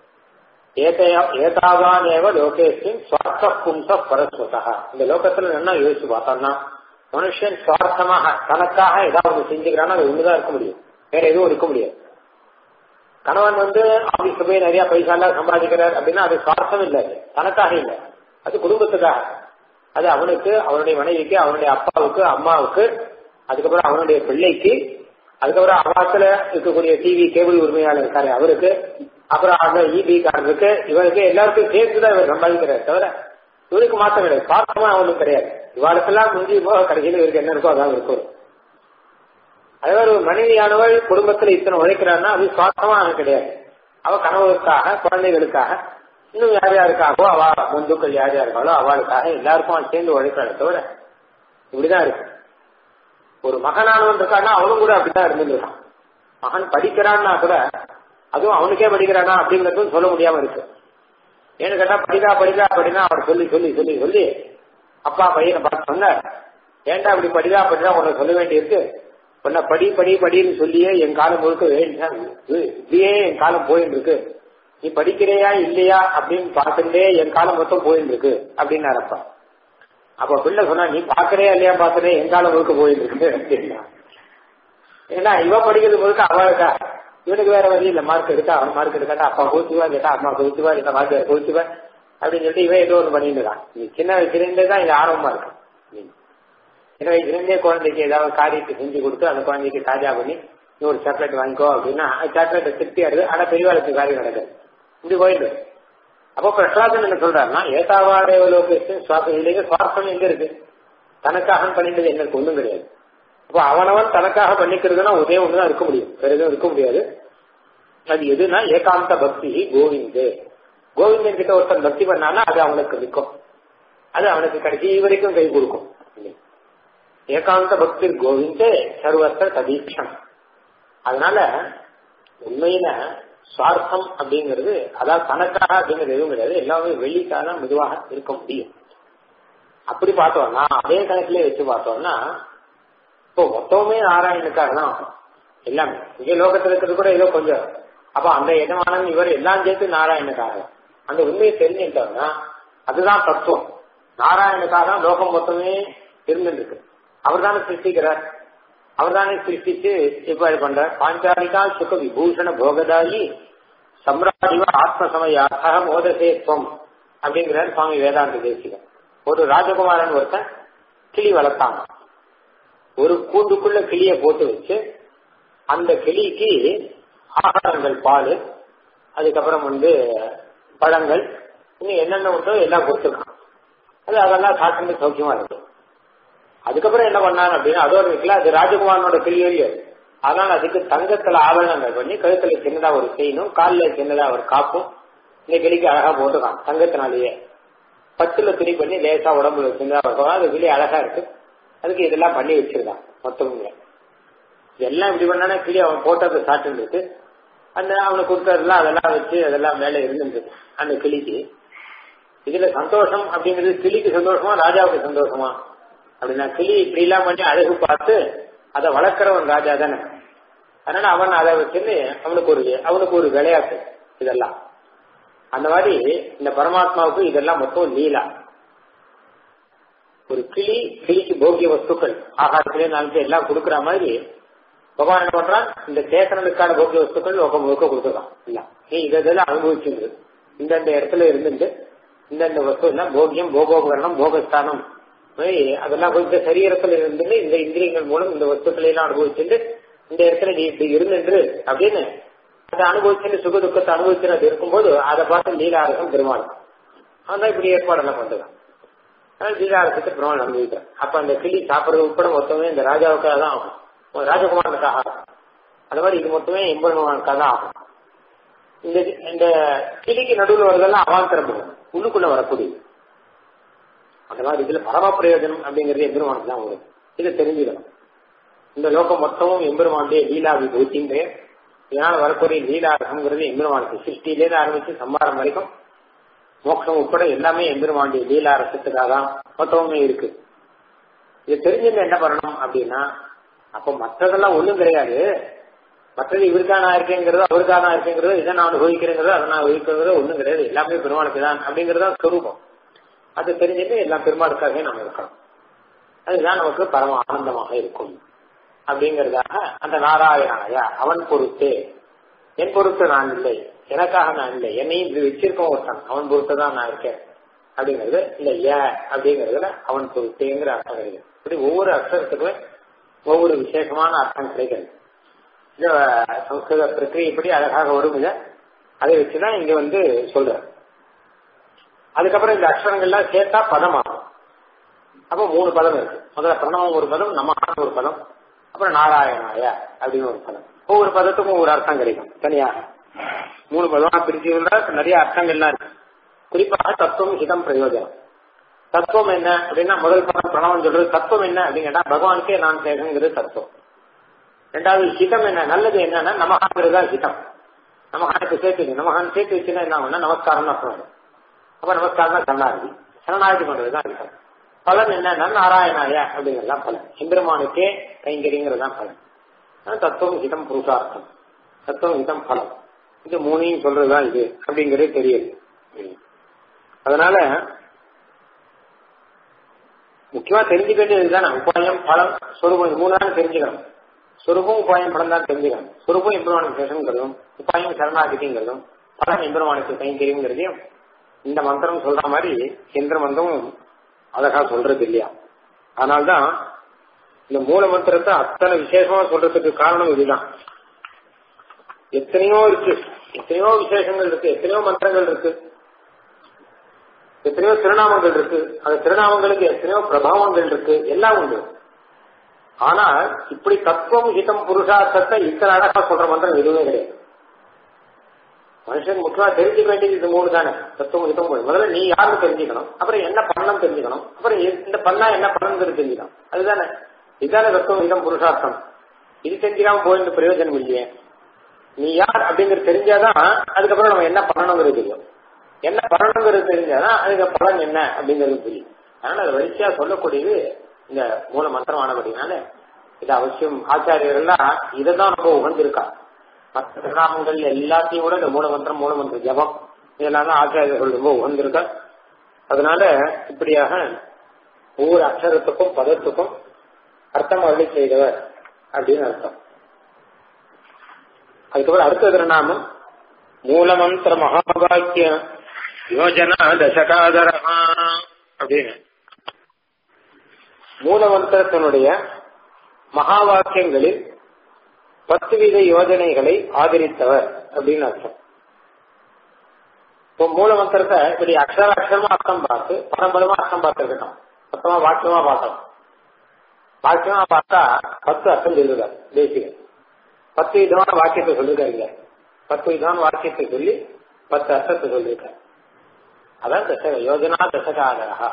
ஏதாவானேவ லோகேஷின் சுவார்த்த பும்ச பரஸ்வதா இந்த லோகத்துல என்ன யோசிச்சு பார்த்தோம்னா மனுஷன் சுவார்த்தமாக தனக்காக ஏதாவது செஞ்சுக்கிறான்னா அது ஒண்ணுதான் இருக்க முடியும் வேற எதுவும் இருக்க முடியாது கணவன் வந்து ஆபீஸ்ல போய் நிறைய பைசா எல்லாம் சம்பாதிக்கிறார் அப்படின்னா அது சுவார்த்தம் இல்லை தனக்காக இல்லை அது குடும்பத்துக்காக அது அவனுக்கு அவனுடைய மனைவிக்கு அவனுடைய அப்பாவுக்கு அம்மாவுக்கு அதுக்கப்புறம் அவனுடைய பிள்ளைக்கு அதுக்கப்புறம் அவாத்துல இருக்கக்கூடிய டிவி கேபிள் உரிமையாளர் இருக்காரு அவருக்கு அப்புறம் அந்த இபி காரருக்கு இவருக்கு எல்லாருக்கும் சேர்த்துதான் இவர் சம்பாதிக்கிறார் தவிர இவருக்கு மாற்றம் கிடையாது சுவார்த்தமா அவனுக்கு கிடையாது இவாளுக்கெல்லாம் முந்தி போக கடைசியில் இவருக்கு என்ன இருக்கோ அதான் இருக்கும் அதே மாதிரி ஒரு மனைவியானவள் குடும்பத்துல இத்தனை உழைக்கிறான்னா அது சுவார்த்தமா அவன் கிடையாது அவ கணவருக்காக குழந்தைகளுக்காக இன்னும் யார் யாருக்காகவோ அவ பந்துக்கள் யார் யாருக்காளோ அவளுக்காக எல்லாருக்கும் அவன் சேர்ந்து உழைக்கிறாள் தவிர இப்படிதான் இருக்கு ஒரு மகனானவன் இருக்கான்னா அவனும் கூட அப்படித்தான் இருந்துருக்கான் மகன் படிக்கிறான்னா கூட அதுவும் அவனுக்கே படிக்கிறானா அப்படிங்கிறதும் சொல்ல முடியாம இருக்கு ஏன்னு கேட்டா படிக்கா படிக்கா படினா அவர் சொல்லி சொல்லி சொல்லி சொல்லி அப்பா பையனை பார்த்து சொன்னார் ஏன்டா இப்படி படிதா படிதா உன்னை சொல்ல வேண்டியிருக்கு உன்னை படி படி படின்னு சொல்லியே என் காலம் முழுக்க வேண்டாம் இப்படியே என் காலம் போயின்னு இருக்கு நீ படிக்கிறையா இல்லையா அப்படின்னு பார்த்துட்டே என் காலம் மொத்தம் போயின்னு இருக்கு அப்படின்னாரப்பா அப்ப பிள்ளை சொன்னா நீ பாக்குறியா இல்லையா பாத்துறே என் காலம் முழுக்க போயின்னு இருக்கு அப்படின்னா ஏன்னா இவ படிக்கிறது முழுக்க அவளுக்கா இவனுக்கு வேற வழி இல்ல மார்க் எடுத்தா அவன் மார்க் எடுக்காட்டா அப்பா கோச்சுவா கேட்டா அம்மா கோச்சுவா இல்ல வாத்தியார் கோச்சுவா அப்படின்னு சொல்லிட்டு இவன் ஏதோ ஒன்று பண்ணிட்டு இருக்கான் நீ சின்ன வயசுலேருந்தே தான் இது ஆர்வமா இருக்கும் நீ சின்ன வயசுலேருந்தே குழந்தைக்கு ஏதாவது காரியத்தை செஞ்சு கொடுத்து அந்த குழந்தைக்கு தாஜா பண்ணி நீ ஒரு சாக்லேட் வாங்கிக்கோ அப்படின்னா சாக்லேட் திருப்தியா இருக்கு ஆனா பெரியவாளுக்கு காரியம் நடக்குது இப்படி போயிட்டு அப்போ பிரசாதன் என்ன சொல்றாருன்னா ஏதாவாரேவ லோகேஷன் சுவாசம் இல்லைங்க சுவாசம் எங்க இருக்கு தனக்காக பண்ணிட்டது எனக்கு ஒண்ணும் கிடையாது அப்போ அவனவன் தனக்காக பண்ணிக்கிறதுனா ஒரே ஒண்ணுதான் இருக்க முடியும் வேற எதுவும் இருக்க முடியாது அது எதுனா ஏகாந்த பக்தி கோவிந்து கோவிந்தன் கிட்ட ஒருத்தன் பக்தி பண்ணானா அது அவனுக்கு நிற்கும் அது அவனுக்கு கடைசி வரைக்கும் கை கொடுக்கும் ஏகாந்த பக்தி கோவிந்தே சர்வத்த ததீட்சம் அதனால உண்மையில சுவார்த்தம் அப்படிங்கிறது அதாவது தனக்காக அப்படிங்கிறது எதுவும் கிடையாது எல்லாமே வெளிக்காக தான் மெதுவாக இருக்க முடியும் அப்படி பார்த்தோம்னா அதே கணக்கிலே வச்சு பார்த்தோம்னா இப்போ மொத்தமே நாராயணுக்காக தான் எல்லாமே இங்க லோகத்துல இருக்கிறது கூட ஏதோ கொஞ்சம் அப்ப அந்த இடமானவன் இவர் எல்லாம் சேர்த்து நாராயணுக்காக அந்த உண்மையை தெரிஞ்சுட்டோம்னா அதுதான் தத்துவம் நாராயணுக்காக தான் லோகம் மொத்தமே இருந்துருக்கு அவர் தானே சிருஷ்டிக்கிறார் அவர் தானே சிருஷ்டிச்சு ஏற்பாடு பண்றார் பாஞ்சாலிகா சுக விபூஷண போகதாயி சம்ராடிவ ஆத்மசமயாக மோதசேத்வம் அப்படிங்கிறார் சுவாமி வேதாந்த தேசிகன் ஒரு ராஜகுமாரன் ஒருத்தன் கிளி வளர்த்தாங்க ஒரு கூண்டுக்குள்ள கிளிய போட்டு வச்சு அந்த கிளிக்கு ஆகாரங்கள் பால் அதுக்கப்புறம் வந்து பழங்கள் இன்னும் என்னென்ன உண்டோ எல்லாம் கொடுத்துருக்கான் அது அதெல்லாம் சாப்பிட்டு சௌக்கியமா இருக்கு அதுக்கப்புறம் என்ன பண்ணான் அப்படின்னா அதோட இருக்குல்ல அது ராஜகுமாரனோட கிளியோ அதனால அதுக்கு தங்கத்துல ஆபரணங்கள் பண்ணி கழுத்துல சின்னதா ஒரு செயினும் காலில் சின்னதா ஒரு காப்பும் இந்த கிளிக்கு அழகா போட்டுக்கான் தங்கத்தினாலேயே பத்துல துணி பண்ணி லேசா உடம்புல சின்னதா இருக்கும் அது கிளி அழகா இருக்கு அதுக்கு இதெல்லாம் பண்ணி வச்சிருக்கான் மொத்தமுங்க எல்லாம் இப்படி பண்ணானே கிளி அவன் போட்டதை சாப்பிட்டு இருக்கு அந்த அவனுக்கு கொடுத்ததெல்லாம் அதெல்லாம் வச்சு அதெல்லாம் மேல இருந்துருக்கு அந்த கிளிக்கு இதுல சந்தோஷம் அப்படிங்கிறது கிளிக்கு சந்தோஷமா ராஜாவுக்கு சந்தோஷமா அப்படின்னா கிளி இப்படி எல்லாம் பண்ணி அழகு பார்த்து அதை வளர்க்கிறவன் ராஜா தானே அதனால அவன் அதை வச்சுன்னு அவனுக்கு ஒரு அவனுக்கு ஒரு விளையாட்டு இதெல்லாம் அந்த மாதிரி இந்த பரமாத்மாவுக்கு இதெல்லாம் மொத்தம் லீலா ஒரு கிளி கிளிக்கு போகிய வஸ்துக்கள் ஆகாரத்திலே நாலு எல்லாம் கொடுக்குற மாதிரி பகவான் என்ன பண்றான் இந்த சேத்தனனுக்கான போகிய வஸ்துக்கள் லோகம் முழுக்க கொடுத்துருக்கான் இல்ல நீ இதெல்லாம் அனுபவிச்சுங்க இந்தந்த இடத்துல இருந்துட்டு இந்தந்த வஸ்து எல்லாம் போகியம் போகோபகரணம் போகஸ்தானம் அதெல்லாம் கொஞ்சம் சரீரத்தில் இருந்துட்டு இந்த இந்திரியங்கள் மூலம் இந்த வஸ்துக்களை எல்லாம் அனுபவிச்சுட்டு இந்த இடத்துல நீ இப்படி இருந்துட்டு அப்படின்னு அதை அனுபவிச்சுட்டு சுக துக்கத்தை அனுபவிச்சுட்டு அது இருக்கும்போது அதை பார்த்து லீலாரசம் பெருமாள் அவன் தான் இப்படி ஏற்பாடெல்லாம் பண்றான் அதனால லீலாரசத்தை பெருமாள் அனுபவிக்கிறான் அப்ப அந்த கிளி சாப்பிடுறது உட்பட மொத்தமே இந்த ராஜாவுக்காக தான் ஆகும் ராஜகுமாரனுக்காக ஆகும் அது மாதிரி இது மொத்தமே எம்பெருமானுக்காக தான் ஆகும் இந்த இந்த கிளிக்கு நடுவில் வரதெல்லாம் அவாந்தரம் போகும் உள்ளுக்குள்ள வரக்கூடியது அந்த மாதிரி இதுல பரம பிரயோஜனம் அப்படிங்கிறது எம்பெருமானுக்கு தான் வரும் இதை தெரிஞ்சுக்கணும் இந்த லோகம் மொத்தமும் எம்பெருமானுடைய லீலா விபூத்தின்றே இதனால வரக்கூடிய லீலாரசம்ங்கிறது எம்பெருமானுக்கு சிருஷ்டிலேருந்து ஆரம்பிச்சு சம்பாரம் வரைக்கும் மோட்சம் உட்பட எல்லாமே எம்பெருமானுடைய லீலாரசத்துக்காக தான் மொத்தமுமே இருக்கு இது தெரிஞ்சுட்டு என்ன பண்ணணும் அப்படின்னா அப்போ மற்றதெல்லாம் ஒண்ணும் கிடையாது மற்றது இவருக்காக நான் இருக்கேங்கிறதோ அவருக்காக நான் இருக்கேங்கிறதோ இதை நான் அனுபவிக்கிறேங்கிறதோ அதை நான் அனுபவிக்கிறதோ ஒண்ணும் கிடையாது எல்லாமே பெருமாளுக்கு தான் அப்படிங்கிறது தான் சொரூபம் அது தெரிஞ்சுட்டு எல்லாம் பெருமாளுக்காகவே நம்ம இருக்கணும் அதுதான் நமக்கு பரம ஆனந்தமாக இருக்கும் அப்படிங்கறதாக அந்த நாராயணாயா அவன் பொறுத்து என் பொறுத்து நான் இல்லை எனக்காக நான் இல்லை என்னையும் இப்படி வச்சிருக்கோம் ஒருத்தன் அவன் பொறுத்து தான் நான் இருக்கேன் அப்படிங்கிறது இல்ல ஏன் அப்படிங்கறதுல அவன் பொறுத்தேங்கிற அர்த்தம் கிடையாது இப்படி ஒவ்வொரு அர்த்தத்துக்குமே ஒவ்வொரு விசேஷமான அர்த்தம் கிடைக்கிறது இந்த சம்ஸ்கிருத பிரக்கிரியப்படி அழகாக வரும் இதை அதை வச்சுதான் இங்க வந்து சொல்ற அதுக்கப்புறம் இந்த அக்ஷரங்கள்லாம் சேர்த்தா பதம் ஆகும் அப்போ மூணு பதம் இருக்கு முதல்ல பிரணவம் ஒரு பதம் நமகான ஒரு பதம் அப்புறம் நாராயணாய அப்படின்னு ஒரு பதம் ஒவ்வொரு பதத்துக்கும் ஒவ்வொரு அர்த்தம் கிடைக்கும் தனியாக மூணு பதமா பிரிச்சு நிறைய அர்த்தங்கள்லாம் இருக்கு குறிப்பாக தத்துவம் ஹிதம் பிரயோஜனம் தத்துவம் என்ன அப்படின்னா முதல் பதம் பிரணவம் சொல்றது தத்துவம் என்ன அப்படின்னு கேட்டா பகவானுக்கே நான் சேகங்கிறது தத்துவம் ரெண்டாவது ஹிதம் என்ன நல்லது என்னன்னா நமகாங்கிறது தான் ஹிதம் நமகானுக்கு சேர்த்து நமகான் சேர்த்து வச்சுன்னா என்ன ஆகும்னா நமஸ்காரம் தான் சொல்லணும் அப்ப நமஸ்காரம் தான் சரணாகதி சரணாகதி பண்றது தான் ஹிதம் பலன் என்ன நாராயணாய அப்படிங்கிறது தான் பலன் எம்பெருமானுக்கே கைங்கரிங்கிறது தான் பலன் தத்துவம் ஹிதம் புருஷார்த்தம் தத்துவம் ஹிதம் பலம் இது மூணையும் சொல்றதுதான் இது அப்படிங்கிறது தெரியுது அதனால முக்கியமா தெரிஞ்சுக்க வேண்டியது இதுதானே உபாயம் பலம் சொரூபம் இது மூணாவது தெரிஞ்சுக்கணும் சுரூபம் உபாயம் படம் தான் தெரிஞ்சுக்கணும் சுரூபம் எம்பெருமானுக்கு உபாயம் சரணாகிதிங்கிறதும் பலன் எம்பெருமானுக்கு கைங்கரியங்கிறதையும் இந்த மந்திரம் சொல்ற மாதிரி எந்திர மந்திரமும் அழகா சொல்றது இல்லையா அதனால்தான் இந்த மூல மந்திரத்தை அத்தனை விசேஷமா சொல்றதுக்கு காரணம் இதுதான் எத்தனையோ இருக்கு எத்தனையோ விசேஷங்கள் இருக்கு எத்தனையோ மந்திரங்கள் இருக்கு எத்தனையோ திருநாமங்கள் இருக்கு அந்த திருநாமங்களுக்கு எத்தனையோ பிரபாவங்கள் இருக்கு எல்லாம் உண்டு ஆனால் இப்படி தத்துவம் ஹிதம் புருஷார்த்தத்தை இத்தனை அழகா சொல்ற மந்திரம் எதுவுமே கிடையாது மனுஷன் முக்கியமா தெரிஞ்சுக்க வேண்டியது இது மூணு தானே தத்துவம் ஹிதம் புருஷம். முதல்ல நீ யாருன்னு தெரிஞ்சுக்கணும் அப்புறம் என்ன பண்ணணும் தெரிஞ்சுக்கணும் அப்புறம் இந்த பண்ணா என்ன பண்ணணுங்கிறது தெரிஞ்சுக்கணும் அதுதானே இதுதானே தத்துவம் ஹிதம் புருஷார்த்தம் இது தெரிஞ்சுக்காம போயிட்டு பிரயோஜனம் இல்லையே நீ யார் அப்படிங்கிறது தெரிஞ்சாதான் அதுக்கப்புறம் நம்ம என்ன பண்ணணுங்கிறது தெரியும் என்ன பண்ணணுங்கிறது தெரிஞ்சாதான் அதுக்கு பலன் என்ன அப்படிங்கிறது தெரியும் அதனால அது வரிசையா சொல்லக்கூடியது இந்த மூல மந்திரமானபடினால இது அவசியம் ஆச்சாரியர்கள்லாம் இதை தான் ரொம்ப உகந்திருக்கா மற்ற திருநாமங்கள் எல்லாத்தையும் விட இந்த மூல மந்திரம் மூல மந்திர ஜபம் இதெல்லாம் தான் ஆச்சாரியர்கள் ரொம்ப உகந்திருக்கா அதனால இப்படியாக ஒவ்வொரு அக்ஷரத்துக்கும் பதத்துக்கும் அர்த்தம் அருளி செய்தவர் அப்படின்னு அர்த்தம் அதுக்கப்புறம் அடுத்த திருநாமம் மூலமந்திர மகாபாக்கிய யோஜனா தசகாதரமா அப்படின்னு மூலமந்திரத்தினுடைய மகா வாக்கியங்களில் பத்து வித யோஜனைகளை ஆதரித்தவர் அப்படின்னு அர்த்தம் இப்போ மூல மந்திரத்தை இப்படி அக்ஷர அக்ஷரமா அர்த்தம் பார்த்து பரம்பரமா அர்த்தம் பார்த்துருக்கட்டும் மொத்தமா வாக்கியமா பார்த்தோம் வாக்கியமா பார்த்தா பத்து அர்த்தம் சொல்லுறார் தேசிகன் பத்து விதமான வாக்கியத்தை சொல்லிருக்காருங்க பத்து விதமான வாக்கியத்தை சொல்லி பத்து அர்த்தத்தை சொல்லியிருக்காரு அதான் தசக யோஜனா தசகாதரா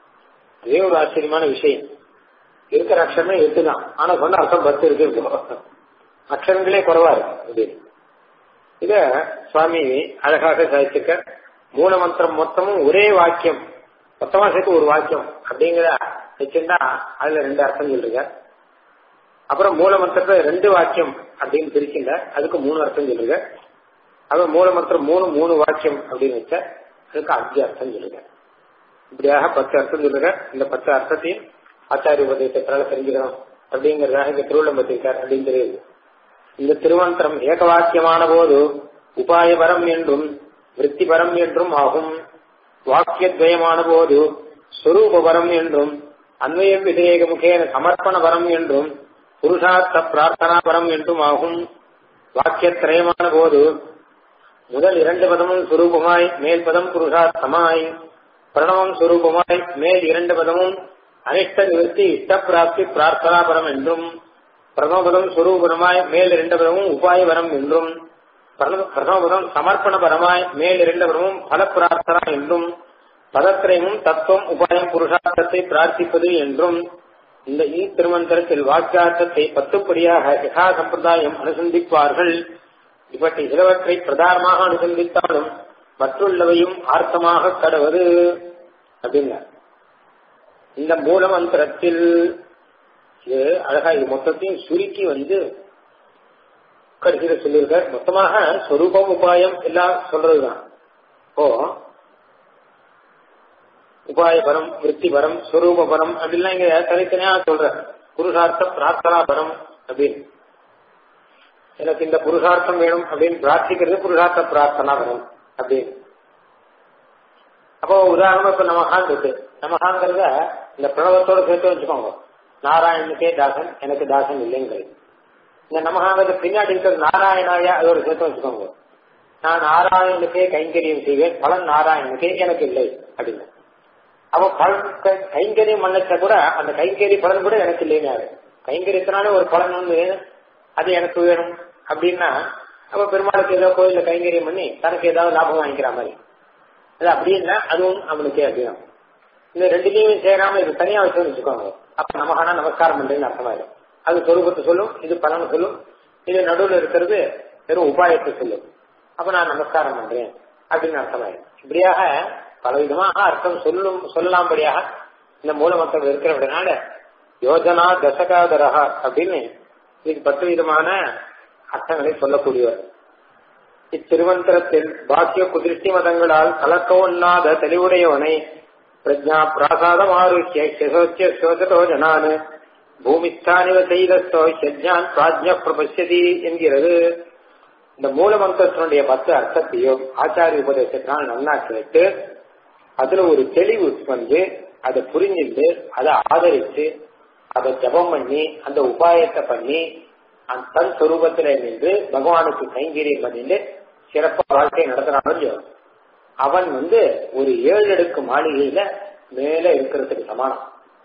இதே ஒரு ஆச்சரியமான விஷயம் இருக்கிற அக்ஷரமே எட்டு தான் ஆனா சொன்ன அர்த்தம் பத்து இருக்கு இப்போ அக்ஷரங்களே குறவா இருக்கு இது இத சுவாமி அழகாக சாதிச்சிருக்க மூல மந்திரம் மொத்தமும் ஒரே வாக்கியம் மொத்தமா சேர்த்து ஒரு வாக்கியம் அப்படிங்கிற வச்சிருந்தா அதுல ரெண்டு அர்த்தம் சொல்றீங்க அப்புறம் மூல மந்திரத்தை ரெண்டு வாக்கியம் அப்படின்னு பிரிச்சுங்க அதுக்கு மூணு அர்த்தம் சொல்லுங்க அப்புறம் மூல மந்திரம் மூணு மூணு வாக்கியம் அப்படின்னு வச்ச அதுக்கு அஞ்சு அர்த்தம் சொல்லுங்க இப்படியாக பத்து அர்த்தம் சொல்லுங்க இந்த பத்து அர்த்தத்தையும் ஆச்சாரிய உபதேசத்தினால தெரிஞ்சுக்கணும் அப்படிங்கறதாக இந்த திருவிழம்பத்திருக்கார் அப்படின்னு தெரியுது இந்த திருமந்திரம் ஏக வாக்கியமான போது உபாயபரம் என்றும் விற்த்திபரம் என்றும் ஆகும் வாக்கியத்வயமான போது ஸ்வரூபபரம் என்றும் அன்வய விதேக முகேன சமர்ப்பண வரம் என்றும் புருஷார்த்த பிரார்த்தனா வரம் என்றும் ஆகும் வாக்கியத்திரயமான போது முதல் இரண்டு பதமும் சுரூபமாய் மேல் பதம் புருஷார்த்தமாய் பிரணவம் சுரூபமாய் மேல் இரண்டு பதமும் அனிஷ்ட நிவர்த்தி இஷ்ட பிராப்தி பிரார்த்தனாபரம் என்றும் பிரணவபதம் சுரூபமாய் மேல் இரண்டு பதமும் உபாய வரம் என்றும் பிரணவபதம் சமர்ப்பண பரமாய் மேல் இரண்டு பதமும் பல பிரார்த்தனா என்றும் பதத்திரயமும் தத்துவம் உபாயம் புருஷார்த்தத்தை பிரார்த்திப்பது என்றும் இந்த இ திருமந்திரத்தில் வாக்கியார்த்தத்தை பத்துப்படியாக யகா சம்பிரதாயம் அனுசந்திப்பார்கள் இவற்றை சிலவற்றை பிரதானமாக அனுசந்தித்தாலும் மற்றுள்ளவையும் ஆர்த்தமாக கடவது அப்படின்னா இந்த மூல மந்திரத்தில் இது அழகா இது மொத்தத்தையும் சுருக்கி வந்து கடைசியில சொல்லியிருக்க மொத்தமாக சொரூபம் உபாயம் எல்லாம் சொல்றதுதான் இப்போ உபாயபரம் விற்த்திபரம் ஸ்வரூபபரம் அப்படிலாம் இங்க தனித்தனியா சொல்ற புருஷார்த்த பிரார்த்தனா பரம் அப்படின்னு எனக்கு இந்த புருஷார்த்தம் வேணும் அப்படின்னு பிரார்த்திக்கிறது புருஷார்த்த பிரார்த்தனா வரும் அப்படின்னு அப்போ உதாரணமா இப்ப நமகான் இருக்கு நமகாங்கிறத இந்த பிரணவத்தோட சேர்த்து வச்சுக்கோங்க நாராயணனுக்கே தாசன் எனக்கு தாசன் இல்லைங்கிறது இந்த நமகாங்கிறது பின்னாடி இருக்கிறது நாராயணாயா அதோட சேர்த்து வச்சுக்கோங்க நான் நாராயணனுக்கே கைங்கரியம் செய்வேன் பலன் நாராயணனுக்கே எனக்கு இல்லை அப்படின்னு அப்போ பலன் கைங்கரியம் பண்ணச்ச கூட அந்த கைங்கரி பலன் கூட எனக்கு இல்லைன்னு கைங்கரியத்தினால ஒரு பலன் ஒன்று அது எனக்கு வேணும் அப்படின்னா அப்ப பெருமாளுக்கு ஏதோ கோயில கைங்கரியம் பண்ணி தனக்கு ஏதாவது லாபம் வாங்கிக்கிற மாதிரி அது அப்படி இல்லை அதுவும் அவனுக்கே அப்படின்னா இந்த ரெண்டுலையும் சேராம இது தனியா வச்சு வச்சுக்கோங்க அப்ப நமகானா நமஸ்காரம் பண்றேன்னு அர்த்தமாயிடும் அது சொரூபத்தை சொல்லும் இது பலனை சொல்லும் இது நடுவில் இருக்கிறது வெறும் உபாயத்தை சொல்லும் அப்ப நான் நமஸ்காரம் பண்றேன் அப்படின்னு அர்த்தமாயிடும் இப்படியாக பல விதமாக அர்த்தம் சொல்லும் சொல்லலாம்படியாக இந்த மூலமத்தம் இருக்கிறபடினால யோஜனா தசகாதரகா அப்படின்னு இதுக்கு பத்து விதமான அர்த்தங்களை சொல்லக்கூடியவர் இத்திருமந்திரத்தில் பாக்கிய குதிருஷ்டி மதங்களால் கலக்க ஒண்ணாத தெளிவுடையவனை பிரஜா பிராசாதம் ஆரோக்கிய சோச்சோ ஜனான் பூமிஸ்தானிவ செய்தஸ்தோ ஷஜ்ஞான் பிராஜ்ய பிரபஷ்யதி என்கிறது இந்த மூல மந்திரத்தினுடைய பத்து அர்த்தத்தையும் ஆச்சாரிய உபதேசத்தினால் நல்லா கேட்டு அதுல ஒரு தெளிவு வந்து அதை புரிஞ்சுட்டு அதை ஆதரிச்சு அதை ஜபம் பண்ணி அந்த உபாயத்தை பண்ணி அந்த தன் சொரூபத்துல நின்று பகவானுக்கு கைங்கரியம் பண்ணிட்டு சிறப்பா வாழ்க்கை நடத்துறானோ அவன் வந்து ஒரு ஏழு அடுக்கு மாளிகையில மேல இருக்கிறதுக்கு சமானம்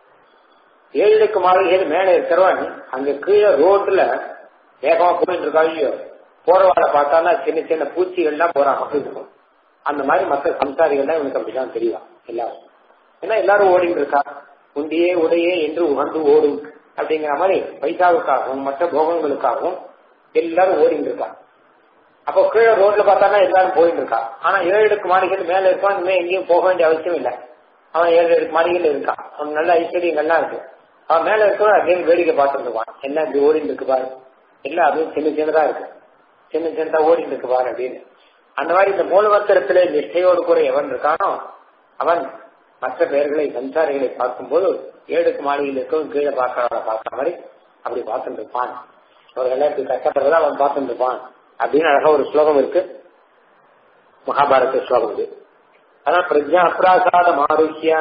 ஏழு அடுக்கு மாளிகையில மேல இருக்கிறவன் அங்க கீழே ரோட்ல வேகமா போயிட்டு இருக்கா இல்லையோ போறவாட பார்த்தானா சின்ன சின்ன பூச்சிகள்லாம் போறான் அப்படி இருக்கும் அந்த மாதிரி மற்ற சம்சாரிகள்லாம் இவனுக்கு அப்படிதான் தெரியும் எல்லாரும் ஏன்னா எல்லாரும் ஓடிட்டு இருக்கா உண்டியே உடையே என்று உகந்து ஓடும் அப்படிங்கிற மாதிரி பைசாவுக்காகவும் மற்ற போகங்களுக்காகவும் எல்லாரும் ஓடிட்டு இருக்கா அப்போ கீழே ரோட்ல பார்த்தானா எல்லாரும் போயிட்டு இருக்கா ஆனா ஏழு அடுக்கு மாளிகைகள் மேல இருக்கான் இனிமே எங்கேயும் போக வேண்டிய அவசியம் இல்லை அவன் ஏழு அடுக்கு மாளிகையில் இருக்கான் அவன் நல்ல ஐஸ்வர்யங்கள்லாம் இருக்கு அவன் மேல இருக்கிறவன் அதே வேடிக்கை பார்த்துட்டு இருப்பான் என்ன இப்படி ஓடிட்டு இருக்கு பாரு எல்லாம் அதுவும் சின்ன சின்னதா இருக்கு சின்ன சின்னதா ஓடிட்டு இருக்கு பாரு அப்படின்னு அந்த மாதிரி இந்த மூலவத்திரத்திலே நிஷ்டையோடு கூட எவன் இருக்கானோ அவன் மற்ற பெயர்களை சஞ்சாரிகளை பார்க்கும்போது ஏழுக்கு மாளிகையில் இருக்கவும் கீழே பார்க்கறவரை பார்க்கற மாதிரி அப்படி பார்த்துட்டு இருப்பான் அவர்கள் இப்படி கஷ்டப்படுறதா அவன் பார்த்துட்டு இருப்பான் அப்படின்னு அழகா ஒரு ஸ்லோகம் இருக்கு மகாபாரத ஸ்லோகம் இது அதான் பிரஜா அப்ராசாத மாருஷ்யா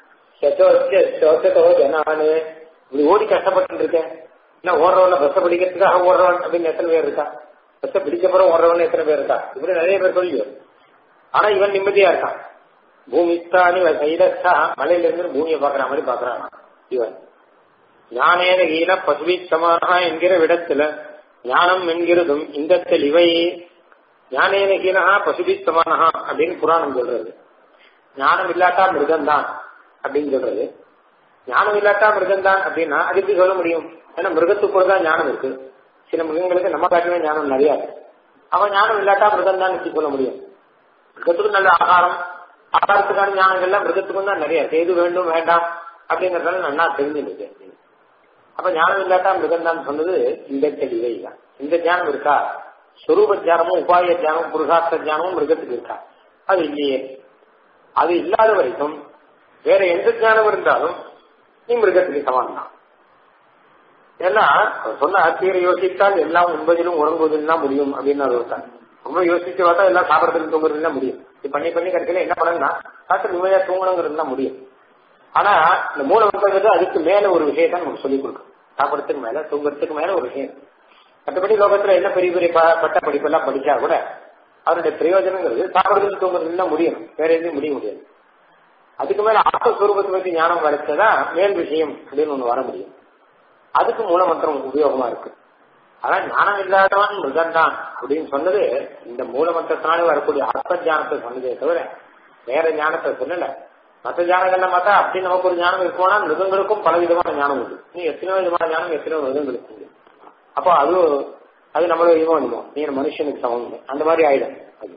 சோச்சதோ ஜனானு இப்படி ஓடி கஷ்டப்பட்டு இருக்கேன் என்ன ஓடுறவன பஸ்ஸை பிடிக்கிறதுக்காக ஓடுறவன் அப்படின்னு எத்தனை பேர் இருக்கா பஸ்ஸை பிடிச்சப்பறம் ஓடுறவன் எத்தனை பேர் இருக்கா இப்படி நிறைய பேர் சொல்லி ஆனா இவன் நிம்மதியா இருக்கான் பூமிஸ்தானி சைலஸ்தா மலையில இருந்து பூமியை பாக்குற மாதிரி பாக்குறான் இவன் ஞானேன ஈன பசுவி சமானா என்கிற விடத்துல ஞானம் என்கிறதும் இந்த இவை ஞானேன ஹீனா பசுபி சமானஹா அப்படின்னு புராணம் சொல்றது ஞானம் இல்லாட்டா மிருகம்தான் அப்படின்னு சொல்றது ஞானம் இல்லாட்டா மிருகம்தான் அப்படின்னா அது எப்படி சொல்ல முடியும் ஏன்னா மிருகத்துக்குள்ள தான் ஞானம் இருக்கு சில மிருகங்களுக்கு நம்ம காட்டின ஞானம் நிறைய இருக்கு அவன் ஞானம் இல்லாட்டா மிருகம் தான் சொல்ல முடியும் மிருகத்துக்கு நல்ல ஆகாரம் ஆகாரத்துக்கான ஞானங்கள்லாம் மிருகத்துக்கும் தான் நிறைய இருக்கு எது வேண்டும் வேண்டாம் அப்படிங்கறதால நல்லா தெரிஞ்சுருக்கு அப்ப ஞானம் இல்லாட்டா மிருகம் தான் சொன்னது இந்த தெளிவை தான் இந்த ஞானம் இருக்கா ஸ்வரூப தியானமும் உபாய தியானமும் புருஷார்த்த தியானமும் மிருகத்துக்கு இருக்கா அது இல்லையே அது இல்லாத வரைக்கும் வேற எந்த ஞானம் இருந்தாலும் நீ மிருகத்துக்கு சமான் தான் ஏன்னா சொன்ன தீர யோசித்தால் எல்லாம் உண்பதிலும் உறங்குவதிலும் தான் முடியும் அப்படின்னு அது ஒருத்தான் ரொம்ப யோசிச்சு பார்த்தா எல்லாம் சாப்பிடறதுக்கு தூங்குறதுல தான் முடியும் இது பண்ணி பண்ணி கடைசியில என்ன பண்ணணும்னா காட்டு நிம்மதியா தூங்கணுங்கிறது தான் முடியும் ஆனா இந்த மூல மந்திரங்கிறது அதுக்கு மேல ஒரு விஷயத்த நமக்கு சொல்லிக் கொடுக்கும் சாப்பிடறதுக்கு மேல தூங்குறதுக்கு மேல ஒரு விஷயம் மற்றபடி லோகத்துல என்ன பெரிய பெரிய பட்ட படிப்பெல்லாம் படிச்சா கூட அவருடைய பிரயோஜனங்கிறது சாப்பிடுறதுக்கு தூங்குறதுல முடியும் வேற எதுவும் முடிய முடியாது அதுக்கு மேல ஆத்மஸ்வரூபத்தை பத்தி ஞானம் கிடைச்சதா மேல் விஷயம் அப்படின்னு ஒண்ணு வர முடியும் அதுக்கு மூல மந்திரம் உபயோகமா இருக்கு ஆனா ஞானம் இல்லாதவன் மிருகம்தான் அப்படின்னு சொன்னது இந்த மூல மந்திரத்தினாலே வரக்கூடிய ஆத்ம ஜானத்தை சொன்னதே தவிர வேற ஞானத்தை சொல்லல மற்ற ஞானங்கள்ல பார்த்தா அப்படி நமக்கு ஒரு ஞானம் இருக்கும்னா மிருகங்களுக்கும் பல விதமான ஞானம் உண்டு நீ எத்தனையோ விதமான ஞானம் எத்தனையோ மிருகங்களுக்கு உண்டு அப்போ அது அது நம்மளோட இதுவும் அனுமோ நீ மனுஷனுக்கு சமம் அந்த மாதிரி ஆயிடும் அது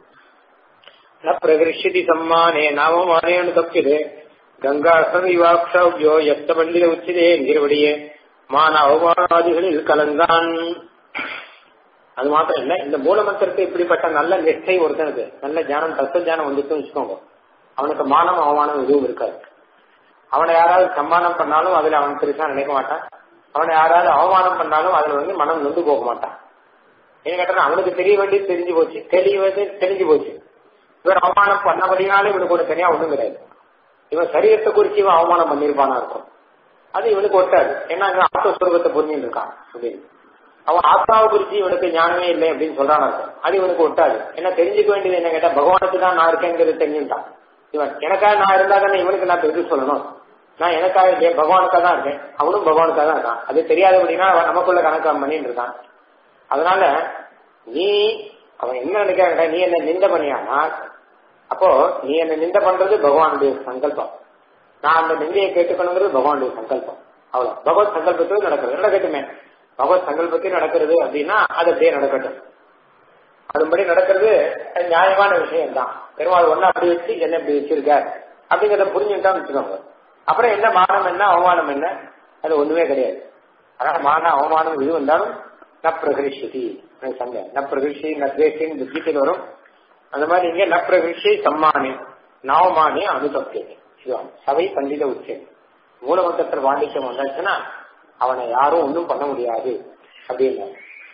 ந பிரகிருஷ்யதி சம்மானே நாமமானேன்னு தப்பிது கங்கா சவிவாக்ஷவ்யோ எத்த பண்டித உச்சிதே என்கிறபடியே மான அவமானாதிகளில் கலந்தான் அது மாத்திரம் இல்ல இந்த மூலமந்திரத்தை இப்படிப்பட்ட நல்ல நிஷ்டை ஒருத்தனுக்கு நல்ல ஞானம் தத்துவ ஞானம் வந்துச்சுன்னு வச்சுக்கோங்க அவனுக்கு மானம் அவமானம் எதுவும் இருக்காது அவனை யாராவது சம்மானம் பண்ணாலும் அதுல அவன் பெருசா நினைக்க மாட்டான் அவனை யாராவது அவமானம் பண்ணாலும் அதுல வந்து மனம் நொந்து போக மாட்டான் ஏன் கேட்டா அவனுக்கு தெரிய வேண்டியது தெரிஞ்சு போச்சு தெளிவது தெரிஞ்சு போச்சு இவர் அவமானம் பண்ணபடினாலும் இவனுக்கு ஒரு தனியா ஒண்ணும் கிடையாது இவன் சரீரத்தை குறிச்சு இவன் அவமானம் பண்ணிருப்பானா இருக்கும் அது இவனுக்கு ஒட்டாது ஏன்னா இவன் ஆத்மஸ்வரூபத்தை புரிஞ்சுட்டு இருக்கான் அப்படின்னு அவன் ஆத்மாவை குறிச்சு இவனுக்கு ஞானமே இல்லை அப்படின்னு சொல்றான் இருக்கும் அது இவனுக்கு ஒட்டாது ஏன்னா தெரிஞ்சுக்க வேண்டியது என்ன கேட்டா பகவானுக்கு தான் நான் இருக்கேங்கிறது தெரிஞ்சுட்டான் இவன் எனக்காக நான் இருந்தா தானே இவனுக்கு நான் எது சொல்லணும் நான் எனக்காக இல்லையே பகவானுக்காக தான் இருக்கேன் அவனும் பகவானுக்காக தான் இருக்கான் அது தெரியாதபடினா அவன் நமக்குள்ள கணக்கு பண்ணிட்டு இருக்கான் அதனால நீ அவன் என்ன நினைக்கிறான் நீ என்ன நிந்த பண்ணியானால் அப்போ நீ என்ன நிந்த பண்றது பகவானுடைய சங்கல்பம் நான் அந்த நிந்தையை கேட்டுக்கணுங்கிறது பகவானுடைய சங்கல்பம் அவ்வளவு பகவத் சங்கல்பத்தில் நடக்கிறது நடக்கட்டுமே பகவத் சங்கல்பத்தில் நடக்கிறது அப்படின்னா அது அப்படியே நடக்கட்டும் அதுபடி நடக்கிறது நியாயமான விஷயம் தான் பெருமாள் ஒன்னு அப்படி வச்சு என்ன இப்படி வச்சிருக்க அப்படிங்கறத புரிஞ்சுட்டான்னு வச்சுக்கோங்க அப்புறம் என்ன மானம் என்ன அவமானம் என்ன அது ஒண்ணுமே கிடையாது அதனால மான அவமானம் இது வந்தாலும் ந பிரகிருஷதி சங்க ந பிரகிருஷி ந துவேஷின் புத்தியில் வரும் அந்த மாதிரி இங்க ந பிரகிருஷி சம்மானி நவமானி அனுதப்பியது இதுவான் சபை பண்டித உச்சம் மூலமந்திரத்தில் பாண்டித்யம் வந்தாச்சுன்னா அவனை யாரும் ஒன்றும் பண்ண முடியாது அப்படின்னு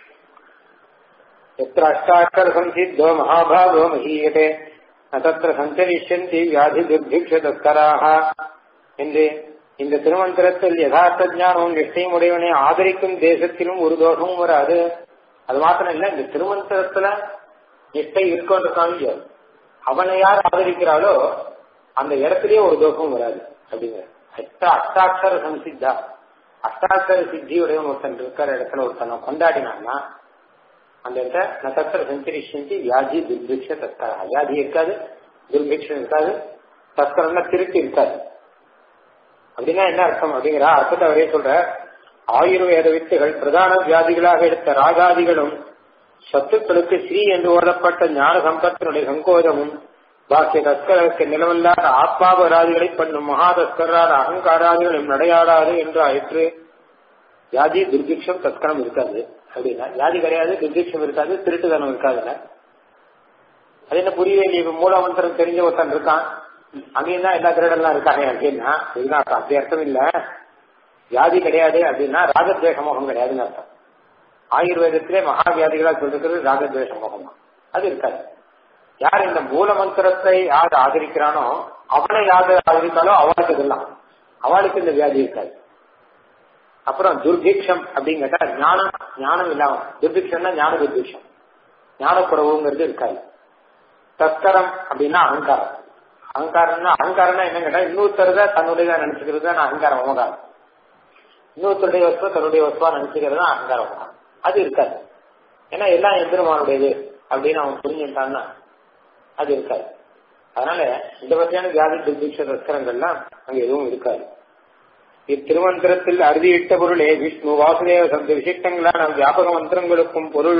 எத்திர அஷ்டாட்சர சம்சித்தோ மகாபாகோ மகீயதே தத்திர சஞ்சரிஷந்தி வியாதி துர்பிக்ஷ தஸ்கராக என்று இந்த திருமந்திரத்தில் யதார்த்த ஞானமும் நிஷ்டையும் உடையவனை ஆதரிக்கும் தேசத்திலும் ஒரு தோஷமும் வராது அது மாத்திரம் இல்ல இந்த திருமந்திரத்துல நிஷ்டை இருக்கோன்றதுக்கான அவனை யார் ஆதரிக்கிறாளோ அந்த இடத்துலயே ஒரு தோஷமும் வராது அப்படிங்கிற அஷ்ட அஷ்டாட்சர சம்சித்தா அஷ்டாட்சர சித்தியுடையவன் ஒருத்தன் இருக்கிற இடத்துல ஒருத்தனை கொண்டாடினான்னா அந்த இடத்த நட்சத்திர சஞ்சரிஷந்தி வியாதி துர்பிக்ஷ தஸ்கரா வியாதி இருக்காது துர்பிக்ஷம் இருக்காது தஸ்கரம்னா திருட்டு இருக்காது அப்படின்னா என்ன அர்த்தம் அப்படிங்கிற அர்த்தத்தை அவரே சொல்ற ஆயுர்வேத வித்துகள் பிரதான வியாதிகளாக எடுத்த ராகாதிகளும் சத்துக்களுக்கு ஸ்ரீ என்று ஓதப்பட்ட ஞான சம்பத்தினுடைய சங்கோதமும் பாக்கிய தஸ்கருக்கு நிலவல்லாத ஆத்மாபராதிகளை பண்ணும் மகாதஸ்கராத அகங்காராதிகளும் நடையாடாது என்று ஆயிற்று வியாதி துர்பிக்ஷம் தஸ்கரம் இருக்காது அப்படின்னா வியாதி கிடையாது துர்பிக்ஷம் இருக்காது திருட்டுதனம் இருக்காதுல்ல அது என்ன புரியவே இப்ப மூலமந்திரம் தெரிஞ்ச ஒருத்தன் இருக்கான் அங்கேயும் தான் எல்லா திருடெல்லாம் இருக்காங்க அப்படின்னா இதுதான் அர்த்தம் அப்படி அர்த்தம் இல்ல வியாதி கிடையாது அப்படின்னா ராகத்வேஷ மோகம் கிடையாதுன்னு அர்த்தம் ஆயுர்வேதத்திலே மகா வியாதிகளா சொல்லிருக்கிறது ராகத்வேஷ மோகம் அது இருக்காது யார் இந்த மூல மந்திரத்தை யார் ஆதரிக்கிறானோ அவனை யார் ஆதரித்தாலோ அவனுக்கு இதெல்லாம் அவளுக்கு இந்த வியாதி இருக்காது அப்புறம் துர்பிக்ஷம் அப்படின்னு கேட்டா ஞானம் ஞானம் இல்லாம துர்பிக்ஷம்னா ஞான துர்பிக்ஷம் ஞானக்குறவுங்கிறது இருக்காது தஸ்கரம் அப்படின்னா அகங்காரம் அகங்காரம்னா அகங்காரம்னா என்ன கேட்டா இன்னொருத்தருத தன்னுடைய நினைச்சுக்கிறது தான் அகங்காரம் உமகாரம் இன்னொருத்தருடைய வசுவா தன்னுடைய வசுவா நினைச்சுக்கிறது தான் அகங்காரம் உமகாரம் அது இருக்காது ஏன்னா எல்லாம் எந்திரமானுடையது அப்படின்னு அவன் புரிஞ்சுட்டான்னா அது இருக்காது அதனால இந்த வகையான வியாதி துர்பிக்ஷ தஸ்கரங்கள்லாம் அங்க எதுவும் இருக்காது இத்திருமந்திரத்தில் அறுதியிட்ட பொருளே விஷ்ணு வாசுதேவ சப்த விசிஷ்டங்களான வியாபக மந்திரங்களுக்கும் பொருள்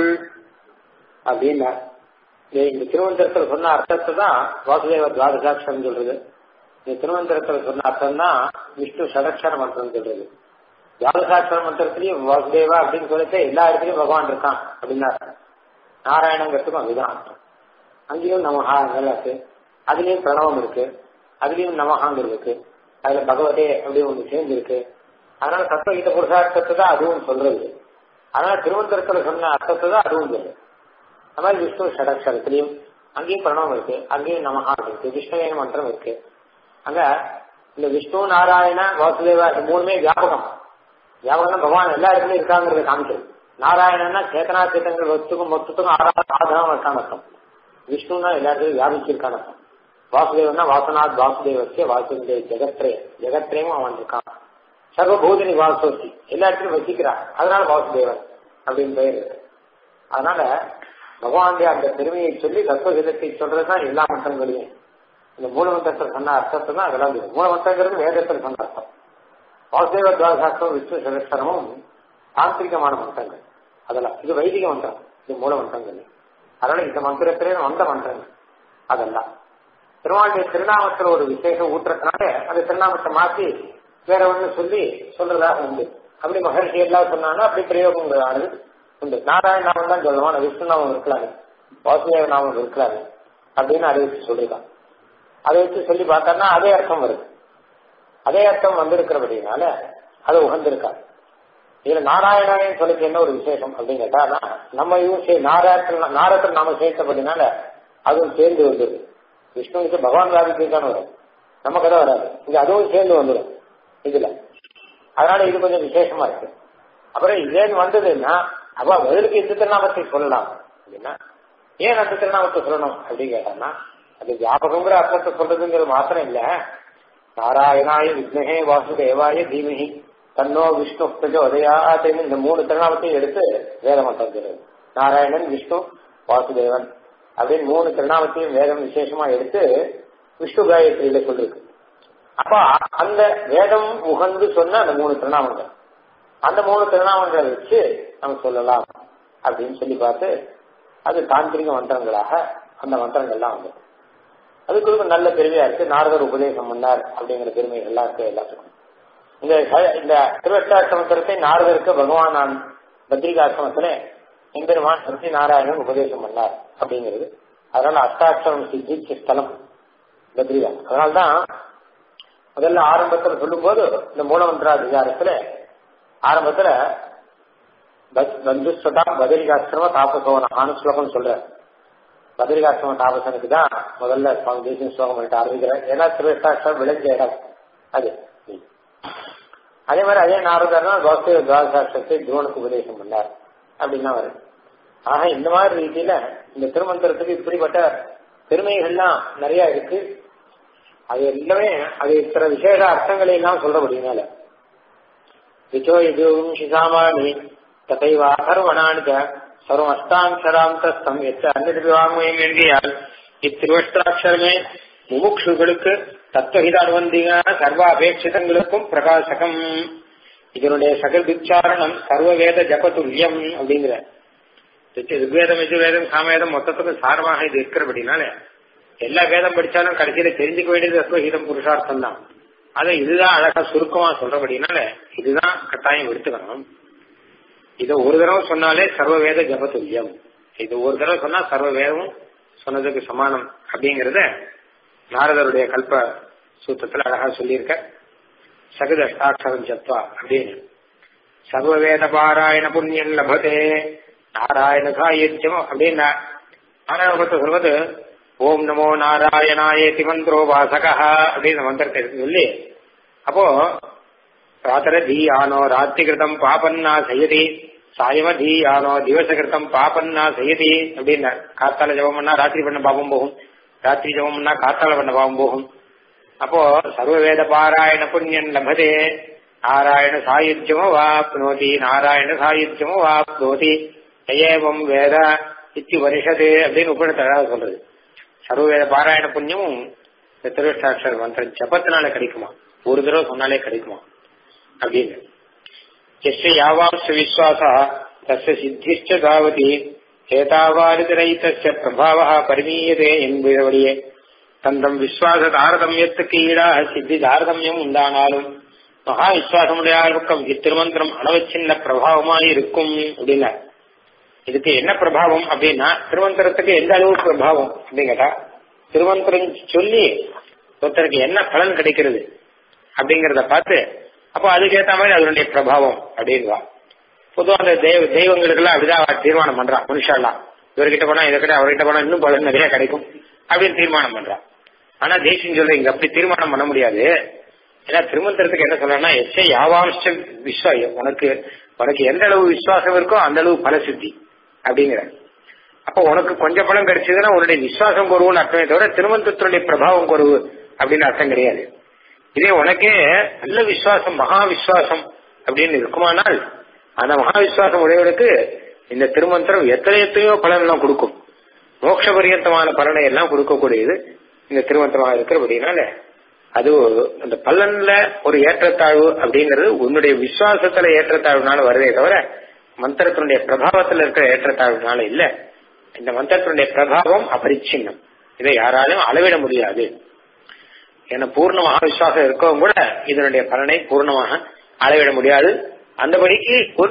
அப்படின்னா இந்த திருமந்திரத்துல சொன்ன அர்த்தத்தை தான் வாசுதேவ துவாதசாட்சரம் சொல்றது இந்த திருமந்திரத்துல சொன்ன அர்த்தம் தான் விஷ்ணு சடக்ஷர மந்திரம் சொல்றது துவாதசாட்சர மந்திரத்திலயும் வாசுதேவா அப்படின்னு சொல்லிட்டு எல்லா இடத்துலயும் பகவான் இருக்கான் அப்படின்னா நாராயணங்கிறதுக்கும் அதுதான் அர்த்தம் அங்கேயும் நமஹாங்கள் இருக்கு அதுலயும் பிரணவம் இருக்கு அதுலயும் நமஹாங்கிறது இருக்கு அதுல பகவதே அப்படி ஒண்ணு சேர்ந்து இருக்கு அதனால தத்துவகீத புருஷார்த்தத்தை தான் அதுவும் சொல்றது அதனால திருவனந்தரத்துல சொன்ன அர்த்தத்தை தான் அதுவும் சொல்றது அது மாதிரி விஷ்ணு ஷடக்ஷரத்திலையும் அங்கேயும் பிரணவம் இருக்கு அங்கேயும் நமஹா இருக்கு விஷ்ணுவேன மந்திரம் இருக்கு அங்க இந்த விஷ்ணு நாராயண வாசுதேவா இந்த மூணுமே வியாபகம் வியாபகம் பகவான் எல்லா இடத்துலயும் இருக்காங்கிறத காமிக்கிறது நாராயணன்னா சேத்தனா சேத்தங்கள் வஸ்துக்கும் மொத்தத்துக்கும் ஆதாரம் இருக்கான அர்த்தம் விஷ்ணுனா எல்லா இடத்துலயும் வியாபிச்சிருக்கான அர்த்தம் வாசுதேவன்னா வாசனாத் வாசுதேவசிய வாசுதேவ ஜெகத்ரே ஜெகத்ரேயும் அவன் இருக்கான் சர்வபூதனி வாசோசி எல்லா இடத்துலயும் வசிக்கிறான் அதனால வாசுதேவன் அப்படின்னு பெயர் இருக்கு அதனால பகவானுடைய அந்த பெருமையை சொல்லி தத்துவகிதத்தை சொல்றதுதான் எல்லா மந்திரங்களையும் இந்த மூலமந்திரத்தில் சொன்ன அர்த்தத்தை தான் அதெல்லாம் இருக்கு மூலமந்திரங்கிறது வேதத்தில் சொன்ன அர்த்தம் வாசுதேவ துவாசாஸ்திரம் விஷ்ணு சதஸ்வரமும் தாந்திரிகமான மந்திரங்கள் அதெல்லாம் இது வைதிக மந்திரம் இது மூல மந்திரங்கள் அதனால இந்த மந்திரத்திலே வந்த மந்திரங்கள் அதெல்லாம் திருவாண்டிய திருநாமத்துல ஒரு விசேஷம் ஊட்டுறதுனால அந்த திருநாமத்தை மாத்தி வேற ஒண்ணு சொல்லி சொல்றதாக உண்டு அப்படி மகர்ஷி எல்லாம் சொன்னாங்க அப்படி பிரயோகங்கள் ஆனது உண்டு நாராயண நாமம் தான் சொல்லுவான் விஷ்ணு நாமம் இருக்கலாமே வாசுதேவ நாமம் இருக்கலாமே அப்படின்னு அதை வச்சு சொல்லிருக்கான் அதை வச்சு சொல்லி பார்த்தோம்னா அதே அர்த்தம் வருது அதே அர்த்தம் வந்திருக்கிறபடினால அது உகந்திருக்காது இதுல நாராயணாயன் சொல்லிக்கு என்ன ஒரு விசேஷம் அப்படின்னு கேட்டா நம்ம இதுவும் நாராயண நாரத்தில் நாம சேர்த்தபடினால அதுவும் சேர்ந்து வந்துடுது விஷ்ணுவுக்கு பகவான் வியாபிச்சிருக்கான வரும் நம்ம கதை வராது இங்க அதுவும் சேர்ந்து வந்துடும் இதுல அதனால இது கொஞ்சம் விசேஷமா இருக்கு அப்புறம் இதேன்னு வந்ததுன்னா அப்ப பதிலுக்கு இந்த திருநாமத்தை சொல்லலாம் அப்படின்னா ஏன் அந்த திருநாமத்தை சொல்லணும் அப்படின்னு கேட்டான்னா அது வியாபகங்கிற அர்த்தத்தை சொல்றதுங்கிறது மாத்திரம் இல்ல நாராயணாய விக்னஹே வாசுதேவாய தீமஹி தன்னோ விஷ்ணு பிரஜோதயாத்தேன்னு இந்த மூணு திருநாமத்தையும் எடுத்து வேத மந்திரம் சொல்றது நாராயணன் விஷ்ணு வாசுதேவன் அப்படின்னு மூணு திருநாமத்தையும் வேதம் விசேஷமா எடுத்து விஷ்ணு காயத்ரியில சொல்லிருக்கு அப்ப அந்த வேதம் உகந்து சொன்ன அந்த மூணு திருநாமங்கள் அந்த மூணு திருநாமங்களை வச்சு நம்ம சொல்லலாம் அப்படின்னு சொல்லி பார்த்து அது தாந்திரிக மந்திரங்களாக அந்த மந்திரங்கள்லாம் வந்து அதுக்கு ஒரு நல்ல பெருமையா இருக்கு நாரதர் உபதேசம் பண்ணார் அப்படிங்கிற பெருமைகள்லாம் இருக்கு எல்லாத்துக்கும் இந்த இந்த திருவட்டாசிரமத்திற்கு நாரதருக்கு பகவான் நான் பத்ரிகாசிரமத்துல எம்பெருமான் சக்தி நாராயணன் உபதேசம் பண்ணார் அப்படிங்கிறது அதனால அஷ்டாட்சரம் சித்திச்ச ஸ்தலம் பத்ரிகா அதனால்தான் முதல்ல ஆரம்பத்தில் சொல்லும் போது இந்த மூலமந்திராதிகாரத்துல ஆரம்பத்துல பந்துஸ்வதா பதிரிகாசிரம தாபசோனான்னு ஸ்லோகம் சொல்ற பதிரிகாசிரம தாபசனுக்கு தான் முதல்ல சுவாமி தேசிய ஸ்லோகம் பண்ணிட்டு ஆரம்பிக்கிறேன் ஏன்னா திருவிஷ்டாட்சரம் விளைஞ்ச இடம் அது அதே மாதிரி அதே நாரதர்னா கோஸ்தே துவாதசாட்சத்தை துரோனுக்கு உபதேசம் பண்ணார் அப்படின்னா வருது ஆக இந்த மாதிரி ரீதியில இந்த திருமந்திரத்துக்கு இப்படிப்பட்ட பெருமைகள்லாம் நிறைய இருக்கு அது எல்லாமே அது இத்தனை விசேஷ அர்த்தங்களை எல்லாம் சொல்றபடினால விச்சோ எதுவும் சிசாமானி ததைவ அகர்வணானுக சர்வம் அஷ்டாட்சராந்தஸ்தம் எச்ச அன்னிருவாமயம் என்கையால் இத்திருவஷ்டாட்சரமே முமுட்சுகளுக்கு தத்துவஹித அனுபந்திகளான சர்வ அபேட்சிதங்களுக்கும் பிரகாசகம் இதனுடைய சகல் உச்சாரணம் சர்வவேத ஜபதுல்யம் அப்படிங்கிற ரிக்வேதம் யஜுர்வேதம் சாமவேதம் மொத்தத்துக்கும் சாரமாக இது இருக்கிறபடினால எல்லா வேதம் படிச்சாலும் கடைசியில தெரிஞ்சுக்க வேண்டியது தத்துவஹீதம் புருஷார்த்தம் தான் அதை இதுதான் அழகா சுருக்கமா சொல்றபடினால இதுதான் கட்டாயம் எடுத்துக்கணும் இதை ஒரு தடவை சொன்னாலே சர்வ வேத ஜபதுல்யம் இது ஒரு தடவை சொன்னா சர்வ வேதமும் சொன்னதுக்கு சமானம் அப்படிங்கறத நாரதருடைய கல்ப சூத்திரத்துல அழகா சொல்லியிருக்க சகத அஷ்டாட்சரம் ஜத்வா அப்படின்னு சர்வ வேத பாராயண புண்ணியம் லபதே நாராயண சாயுஜ்யம் அப்படின்னா நாராயணத்தை சொல்வது ஓம் நமோ நாராயணாயேதி மந்திரோ வாசகா அப்படின்னு மந்திரத்தை எடுத்து சொல்லி அப்போ ராத்திர தீயானோ ராத்திகிருதம் பாபன்னா செய்யதி சாயம தீயானோ திவசகிருதம் பாபன்னா செய்யதி அப்படின்னு காத்தால ஜபம் பண்ணா ராத்திரி பண்ண பாபம் போகும் ராத்திரி ஜபம் பண்ணா காத்தால பண்ண பாபம் போகும் அப்போ சர்வவேத பாராயண புண்ணியன் லபதே நாராயண சாயுஜ்யமோ வாப்னோதி நாராயண சாயுஜ்யமோ வாப்னோதி ஏவம் வேத இத்தி வருஷது அப்படின்னு உபநிடத்தை சொல்றது சர்வவேத பாராயண புண்ணியமும் இந்த திருஷ்டாட்சர மந்திரம் ஜபத்தினால கிடைக்குமா ஒரு தடவை சொன்னாலே கிடைக்குமா அப்படின்னு எஸ்ய யாவாம்ச விஸ்வாசா தஸ்ய சித்திஷ்ட தாவதி ஏதாவாரிதரைத்தஸ்ய பிரபாவ பரிமீயதே என்பதையே தந்தம் விஸ்வாச தாரதமியத்துக்கு ஈடாக சித்தி தாரதமியம் உண்டானாலும் மகா விஸ்வாசமுடையாருக்கும் இத்திருமந்திரம் அளவச்சின்ன பிரபாவமாய் இருக்கும் அப்படின்னா இதுக்கு என்ன பிரபாவம் அப்படின்னா திருமந்திரத்துக்கு எந்த அளவு பிரபாவம் அப்படிங்கடா திருமந்திரம் சொல்லி ஒருத்தருக்கு என்ன பலன் கிடைக்கிறது அப்படிங்கறத பார்த்து அப்போ அதுக்கேற்ற மாதிரி அதனுடைய பிரபாவம் அப்படின்வா பொதுவாக அந்த தெய்வ தெய்வங்களுக்கெல்லாம் அப்படிதான் தீர்மானம் பண்றான் மனுஷாலாம் இவர்கிட்ட போனா இதை அவர்கிட்ட போனா இன்னும் பலன் நிறைய கிடைக்கும் அப்படின்னு தீர்மானம் பண்றான் ஆனா தேசியம் சொல்ல இங்க அப்படி தீர்மானம் பண்ண முடியாது ஏன்னா திருமந்திரத்துக்கு என்ன சொல்றேன்னா எஸ்ஐ யாவாம்சம் விஸ்வாயம் உனக்கு உனக்கு எந்த அளவு விசுவாசம் இருக்கோ அந்த அளவு பல சித்தி அப்படிங்கிற அப்ப உனக்கு கொஞ்சம் பலம் கிடைச்சதுன்னா உன்னுடைய விசுவாசம் குறவுன்னு அர்த்தமே தவிர திருமந்திரத்தினுடைய பிரபாவம் குறவு அப்படின்னு அர்த்தம் கிடையாது இதே உனக்கே நல்ல விசுவாசம் மகா விசுவாசம் அப்படின்னு இருக்குமானால் அந்த மகா விசுவாசம் உடையவனுக்கு இந்த திருமந்திரம் எத்தனை எத்தனையோ பலன் எல்லாம் கொடுக்கும் மோட்ச பரியந்தமான பலனை எல்லாம் கொடுக்கக்கூடியது இந்த திருமந்திரமாக இருக்கிறபடினால அது அந்த பலன்ல ஒரு ஏற்றத்தாழ்வு அப்படிங்கிறது உன்னுடைய விசுவாசத்துல ஏற்றத்தாழ்வுனால வருதே தவிர மந்திரத்தினுடைய பிரபாவத்தில் இருக்கிற ஏற்றத்தாழ்வுனால இல்ல இந்த மந்திரத்தினுடைய பிரபாவம் அபரிச்சின்னம் இதை யாராலும் அளவிட முடியாது ஏன்னா பூர்ணமாக விசுவாசம் இருக்கவும் கூட இதனுடைய பலனை பூர்ணமாக அளவிட முடியாது அந்தபடிக்கு ஒரு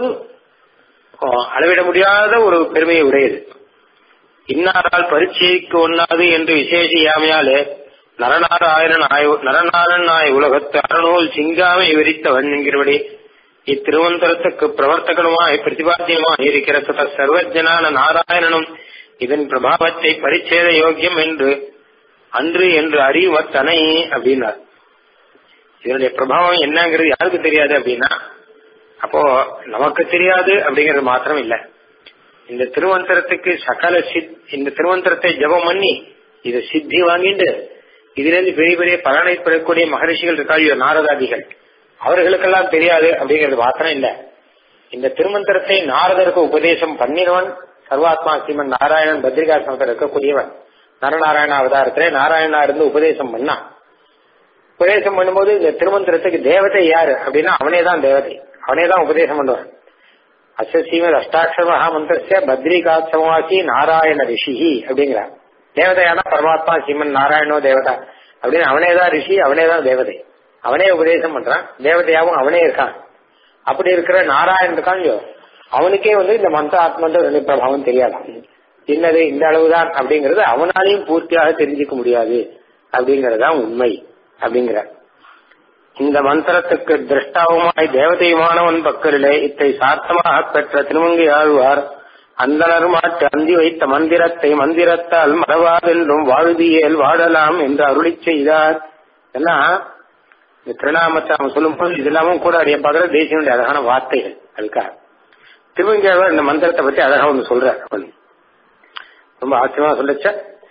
அளவிட முடியாத ஒரு பெருமையை உடையது இன்னாரால் பரீட்சைக்கு ஒண்ணாது என்று விசேஷியாமையாலே நரநாராயணன் ஆய் நரநாரன் ஆய் உலகத்து அறநூல் சிங்காமை விரித்தவன் என்கிறபடி இத்திருவந்தரத்துக்கு பிரவர்த்தகனுமாய் பிரதிபாத்தியமாய் இருக்கிற சுத சர்வஜனான நாராயணனும் இதன் பிரபாவத்தை பரிச்சேத யோக்கியம் என்று அன்று என்று அறிவத்தனை அப்படின்னார் இதனுடைய பிரபாவம் என்னங்கிறது யாருக்கு தெரியாது அப்படின்னா அப்போ நமக்கு தெரியாது அப்படிங்கிறது மாத்திரம் இல்ல இந்த திருவந்தரத்துக்கு சகல சித் இந்த திருவந்தரத்தை ஜபம் பண்ணி இதை சித்தி வாங்கிட்டு இதுல இருந்து பெரிய பெரிய பலனை பெறக்கூடிய மகரிஷிகள் இருக்காளியோ நாரதாதிகள் அவர்களுக்கெல்லாம் தெரியாது அப்படிங்கிறது மாத்திரம் இல்ல இந்த திருமந்திரத்தை நாரதருக்கு உபதேசம் பண்ணினவன் சர்வாத்மா ஸ்ரீமன் நாராயணன் பத்ரிகாசனத்தில் இருக்கக்கூடியவன் நரநாராயண அவதாரத்திலே நாராயணா இருந்து உபதேசம் பண்ணான் உபதேசம் பண்ணும்போது இந்த திருமந்திரத்துக்கு தேவதை யாரு அப்படின்னா அவனே தான் தேவதை அவனே தான் உபதேசம் பண்ணுவான் அச ஸ்ரீமத் அஷ்டாட்சர மகாமந்திரஸ்ய பத்ரிகாத் சமவாசி நாராயண ரிஷி அப்படிங்கிறார் தேவதையான பரமாத்மா ஸ்ரீமன் நாராயணோ தேவதா அப்படின்னு அவனே தான் ரிஷி அவனே தான் தேவதை அவனே உபதேசம் பண்றான் தேவதையாவும் அவனே இருக்கான் அப்படி இருக்கிற நாராயணன் இருக்கான் அவனுக்கே வந்து இந்த மந்திர ஆத்மன்ற ரெண்டு பிரபாவம் தெரியாதான் என்னது இந்த அளவுதான் அப்படிங்கறது அவனாலையும் பூர்த்தியாக தெரிஞ்சுக்க முடியாது அப்படிங்கறதுதான் உண்மை அப்படிங்கிற இந்த மந்திரத்துக்கு திருஷ்டாவுமாய் தேவதையுமானவன் பக்கரிலே இத்தை சார்த்தமாக பெற்ற திருமங்கை ஆழ்வார் அந்தனர் மாட்டு அந்தி வைத்த மந்திரத்தை மந்திரத்தால் மறவாதென்றும் வாழுதியேல் வாழலாம் என்று அருளி செய்தார் எல்லாம் இந்த திருநாமத்தை அவன் சொல்லும்போது இதெல்லாமும் கூட அறிய பார்க்கிற தேசியனுடைய அழகான வார்த்தைகள் அதுக்காக திருமங்கியாழ்வார் இந்த மந்திரத்தை பத்தி அழகா ஒன்று சொல்றார் ரொம்ப ஆச்சரியமா சொல்லச்ச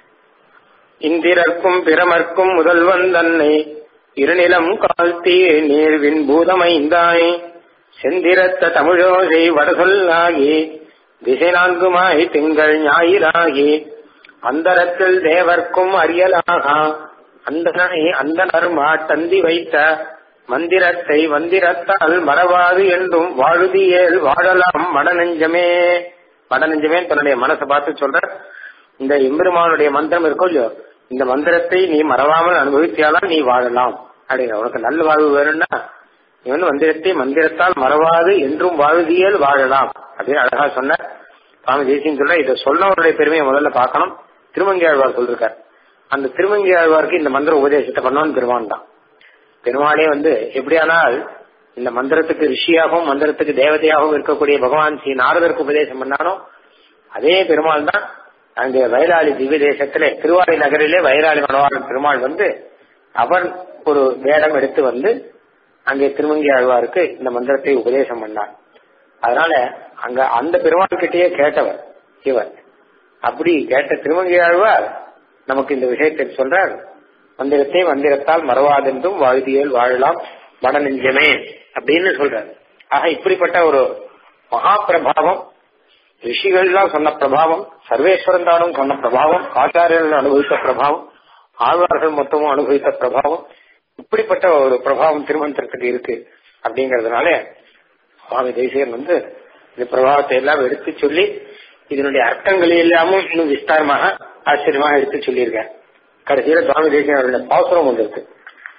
இந்திரர்க்கும் பிரமர்க்கும் முதல்வன் தன்னை இருநிலம் கால்த்தி நீர்வின் பூதமைந்தாய் செந்திரத்த தமிழோசை வடசொல்லாகி திசை நான்குமாய் திங்கள் ஞாயிறாகி அந்தரத்தில் தேவர்க்கும் அறியலாக அந்தனை அந்தனர் மாட்டந்தி வைத்த மந்திரத்தை மந்திரத்தால் மறவாது என்றும் வாழுதியேல் வாழலாம் மடநெஞ்சமே மடநெஞ்சமே தன்னுடைய மனசை பார்த்து சொல்ற இந்த எம்பெருமானுடைய மந்திரம் இருக்கோ இல்லையோ இந்த மந்திரத்தை நீ மறவாமல் அனுபவித்தாலும் நீ வாழலாம் அப்படிங்கிற உனக்கு நல்ல வாழ்வு வேணும்னா நீ வந்து மந்திரத்தை மந்திரத்தால் மறவாது என்றும் வாழுதியல் வாழலாம் அப்படின்னு அழகா சொன்ன சுவாமி தேசியம் சொல்ற இதை சொன்னவருடைய பெருமையை முதல்ல பார்க்கணும் திருமங்கி ஆழ்வார் சொல்லிருக்கார் அந்த திருமங்கி ஆழ்வாருக்கு இந்த மந்திர உபதேசத்தை பண்ணவன் பெருமான் தான் பெருமானே வந்து எப்படியானால் இந்த மந்திரத்துக்கு ரிஷியாகவும் மந்திரத்துக்கு தேவதையாகவும் இருக்கக்கூடிய பகவான் ஸ்ரீ நாரதருக்கு உபதேசம் பண்ணானோ அதே பெருமாள் தான் அங்கே வயலாளி திவ்ய தேசத்திலே திருவாரி நகரிலே வயலாளி மனவாளன் பெருமாள் வந்து அவர் ஒரு வேடம் எடுத்து வந்து அங்கே திருமங்கி ஆழ்வாருக்கு இந்த மந்திரத்தை உபதேசம் பண்ணார் அதனால அங்க அந்த பெருமாள் கிட்டேயே கேட்டவர் இவர் அப்படி கேட்ட திருமங்கி ஆழ்வார் நமக்கு இந்த விஷயத்தை சொல்றார் மந்திரத்தை மந்திரத்தால் மறவாதென்றும் வாழ்வியல் வாழலாம் மனநெஞ்சமே அப்படின்னு சொல்றாரு ஆக இப்படிப்பட்ட ஒரு மகா பிரபாவம் ரிஷிகள்லாம் சொன்ன பிரபாவம் சர்வேஸ்வரன் தானும் சொன்ன பிரபாவம் ஆச்சாரியர்கள் அனுபவித்த பிரபாவம் ஆழ்வார்கள் மொத்தமும் அனுபவித்த பிரபாவம் இப்படிப்பட்ட ஒரு பிரபாவம் திருமந்திரத்துக்கு இருக்கு அப்படிங்கறதுனால சுவாமி தேசிகன் வந்து இந்த பிரபாவத்தை எல்லாம் எடுத்து சொல்லி இதனுடைய அர்த்தங்கள் எல்லாமும் இன்னும் விஸ்தாரமாக ஆச்சரியமாக எடுத்து சொல்லியிருக்கேன் கடைசியில சுவாமி தேசிகன் அவருடைய பாசுரம் ஒன்று இருக்கு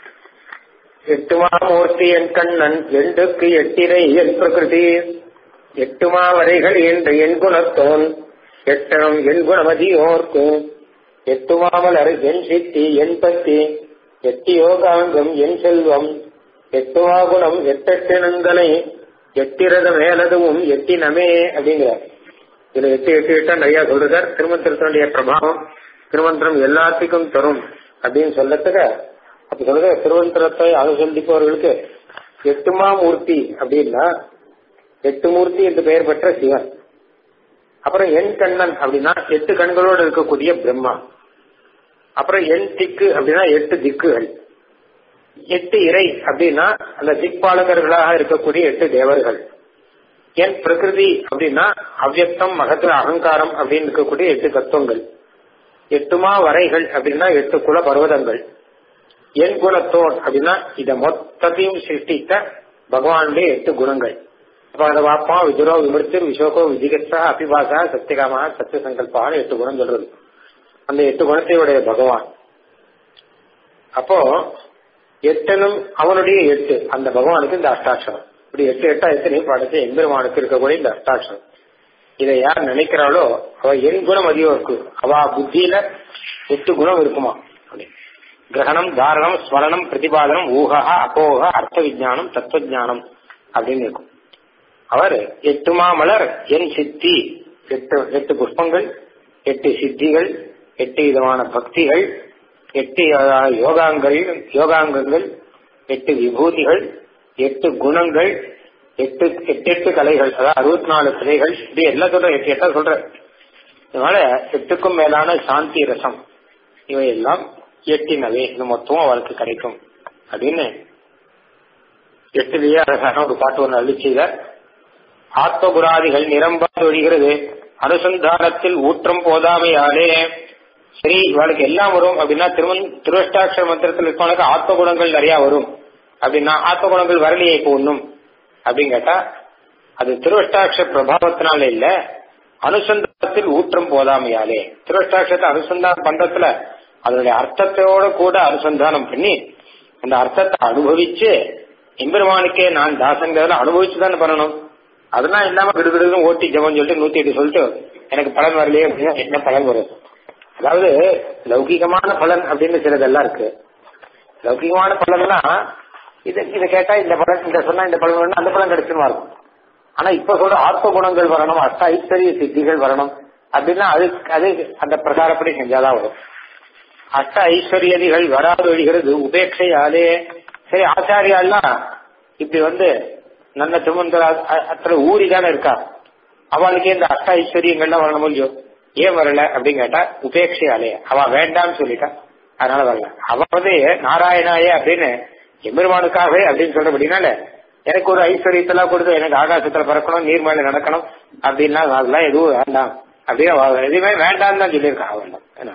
எட்டுமா மூர்த்தி என் கண்ணன் எண்டுக்கு எட்டிரை என் பிரகிருதி எட்டுமா வரைகள் என்று என் குணத்தோன் எட்டனம் என் குணமதியோர்க்கு எட்டுமாமலர் என் சித்தி என் பத்தி எட்டு யோகாங்கம் என் செல்வம் எட்டுமா குணம் எட்டெட்டு நன்களை எட்டிரத மேலதுவும் எட்டினமே அப்படிங்கிறார் இதுல எட்டு எட்டு எட்டா நிறைய சொல்றார் திருமந்திரத்தினுடைய பிரபாவம் திருமந்திரம் எல்லாத்துக்கும் தரும் அப்படின்னு சொல்லத்துக்க அப்ப சொல்லுங்க திருமந்திரத்தை அனுசந்திப்பவர்களுக்கு எட்டுமா மூர்த்தி அப்படின்னா எட்டு மூர்த்தி என்று பெயர் பெற்ற சிவன் அப்புறம் என் கண்ணன் அப்படின்னா எட்டு கண்களோடு இருக்கக்கூடிய பிரம்மா அப்புறம் என் திக்கு அப்படின்னா எட்டு திக்குகள் எட்டு இறை அப்படின்னா அந்த திக்பாலகர்களாக இருக்கக்கூடிய எட்டு தேவர்கள் என் பிரகிருதி அப்படின்னா அவ்யக்தம் மகத்துல அகங்காரம் அப்படின்னு இருக்கக்கூடிய எட்டு தத்துவங்கள் எட்டுமா வரைகள் அப்படின்னா எட்டு குல பர்வதங்கள் என் குணத்தோன் அப்படின்னா இத மொத்தத்தையும் சிருஷ்டித்த பகவானுடைய எட்டு குணங்கள் அப்ப அதை வாப்பா விதுரோ விமிர்த்தர் விசோகோ விதிகத்தா அபிபாசா சத்தியகாமா சத்திய சங்கல்பான்னு எட்டு குணம் சொல்றது அந்த எட்டு குணத்தையுடைய பகவான் அப்போ எட்டனும் அவனுடைய எட்டு அந்த பகவானுக்கு இந்த அஷ்டாட்சரம் இப்படி எட்டு எட்டா எத்தனையும் படைச்சு எம்பெருமானுக்கு இருக்கக்கூடிய இந்த அஷ்டாட்சரம் இதை யார் நினைக்கிறாளோ அவ என் குணம் அதிகம் இருக்கு அவ புத்தியில எட்டு குணம் இருக்குமா கிரகணம் தாரணம் ஸ்மரணம் பிரதிபாதனம் ஊகா அபோக அர்த்த விஜானம் தத்துவ ஜானம் அப்படின்னு இருக்கும் அவர் எட்டு மாமலர் என் சித்தி எட்டு எட்டு புஷ்பங்கள் எட்டு சித்திகள் எட்டு விதமான பக்திகள் எட்டு யோகாங்கள் யோகாங்கங்கள் எட்டு விபூதிகள் எட்டு குணங்கள் எட்டு எட்டு எட்டு கலைகள் அதாவது அறுபத்தி நாலு கலைகள் இப்படி எல்லாம் சொல்ற எட்டு எட்டா சொல்ற அதனால எட்டுக்கும் மேலான சாந்தி ரசம் இவையெல்லாம் எட்டினவே இது மொத்தமும் அவளுக்கு கிடைக்கும் அப்படின்னு எட்டுலயே அழகான ஒரு பாட்டு ஒன்று அள்ளி செய்த ஆத்மபுராதிகள் நிரம்பாது ஒழிகிறது அனுசந்தானத்தில் ஊற்றம் போதாமையாலே சரி இவளுக்கு எல்லாம் வரும் அப்படின்னா திருமன் திருவஷ்டாட்சர மந்திரத்தில் இருக்கவனுக்கு ஆத்ம குணங்கள் நிறைய வரும் அப்படின்னா ஆத்ம குணங்கள் வரலையே இப்போ ஒன்றும் அப்படின்னு கேட்டா அது திருவஷ்டாட்ச பிரபாவத்தினால இல்ல அனுசந்தானத்தில் ஊற்றம் போதாமையாலே திருவஷ்டாட்சத்தை அனுசந்தானம் பண்றதுல அதனுடைய அர்த்தத்தோட கூட அனுசந்தானம் பண்ணி அந்த அர்த்தத்தை அனுபவிச்சு எம்பெருமானுக்கே நான் தாசங்கிறதுல அனுபவிச்சு தானே பண்ணணும் அதெல்லாம் இல்லாம விடுவிடுன்னு ஓட்டி ஜபம் சொல்லிட்டு நூத்தி எட்டு சொல்லிட்டு எனக்கு பலன் வரலையே அப்படின்னா என்ன பலன் வரும் அதாவது லௌகிகமான பலன் அப்படின்னு சிலதெல்லாம் இருக்கு லௌகிகமான பலன்லாம் இது இதை கேட்டா இந்த பலன் இந்த சொன்னா இந்த பலன் வேணும் அந்த பலன் கிடைச்சுமா இருக்கும் ஆனா இப்ப சொல்ற ஆத்ம குணங்கள் வரணும் அஷ்ட ஐஸ்வர்ய சித்திகள் வரணும் அப்படின்னா அது அது அந்த பிரகாரப்படி செஞ்சாதான் வரும் அஷ்ட ஐஸ்வர்யதிகள் வராது வழிகிறது உபேட்சையாலே சரி ஆச்சாரியாலாம் இப்படி வந்து நல்ல திருமந்திர அத்தனை ஊறி தானே இருக்கா அவளுக்கே இந்த அஷ்ட ஐஸ்வர்யங்கள்லாம் வரணும் இல்லையோ ஏன் வரல அப்படின்னு கேட்டா உபேட்சையாலே அவ வேண்டாம்னு சொல்லிட்டா அதனால வரல அவ வந்து நாராயணாயே அப்படின்னு எம்பெருமானுக்காகவே அப்படின்னு சொல்றபடினால எனக்கு ஒரு ஐஸ்வர்யத்தெல்லாம் கொடுத்து எனக்கு ஆகாசத்துல பறக்கணும் நீர் மேல நடக்கணும் அப்படின்னா அதெல்லாம் எதுவும் வேண்டாம் அப்படியே அவ எதுவுமே வேண்டாம்னு தான் சொல்லியிருக்கா வேண்டாம் என்ன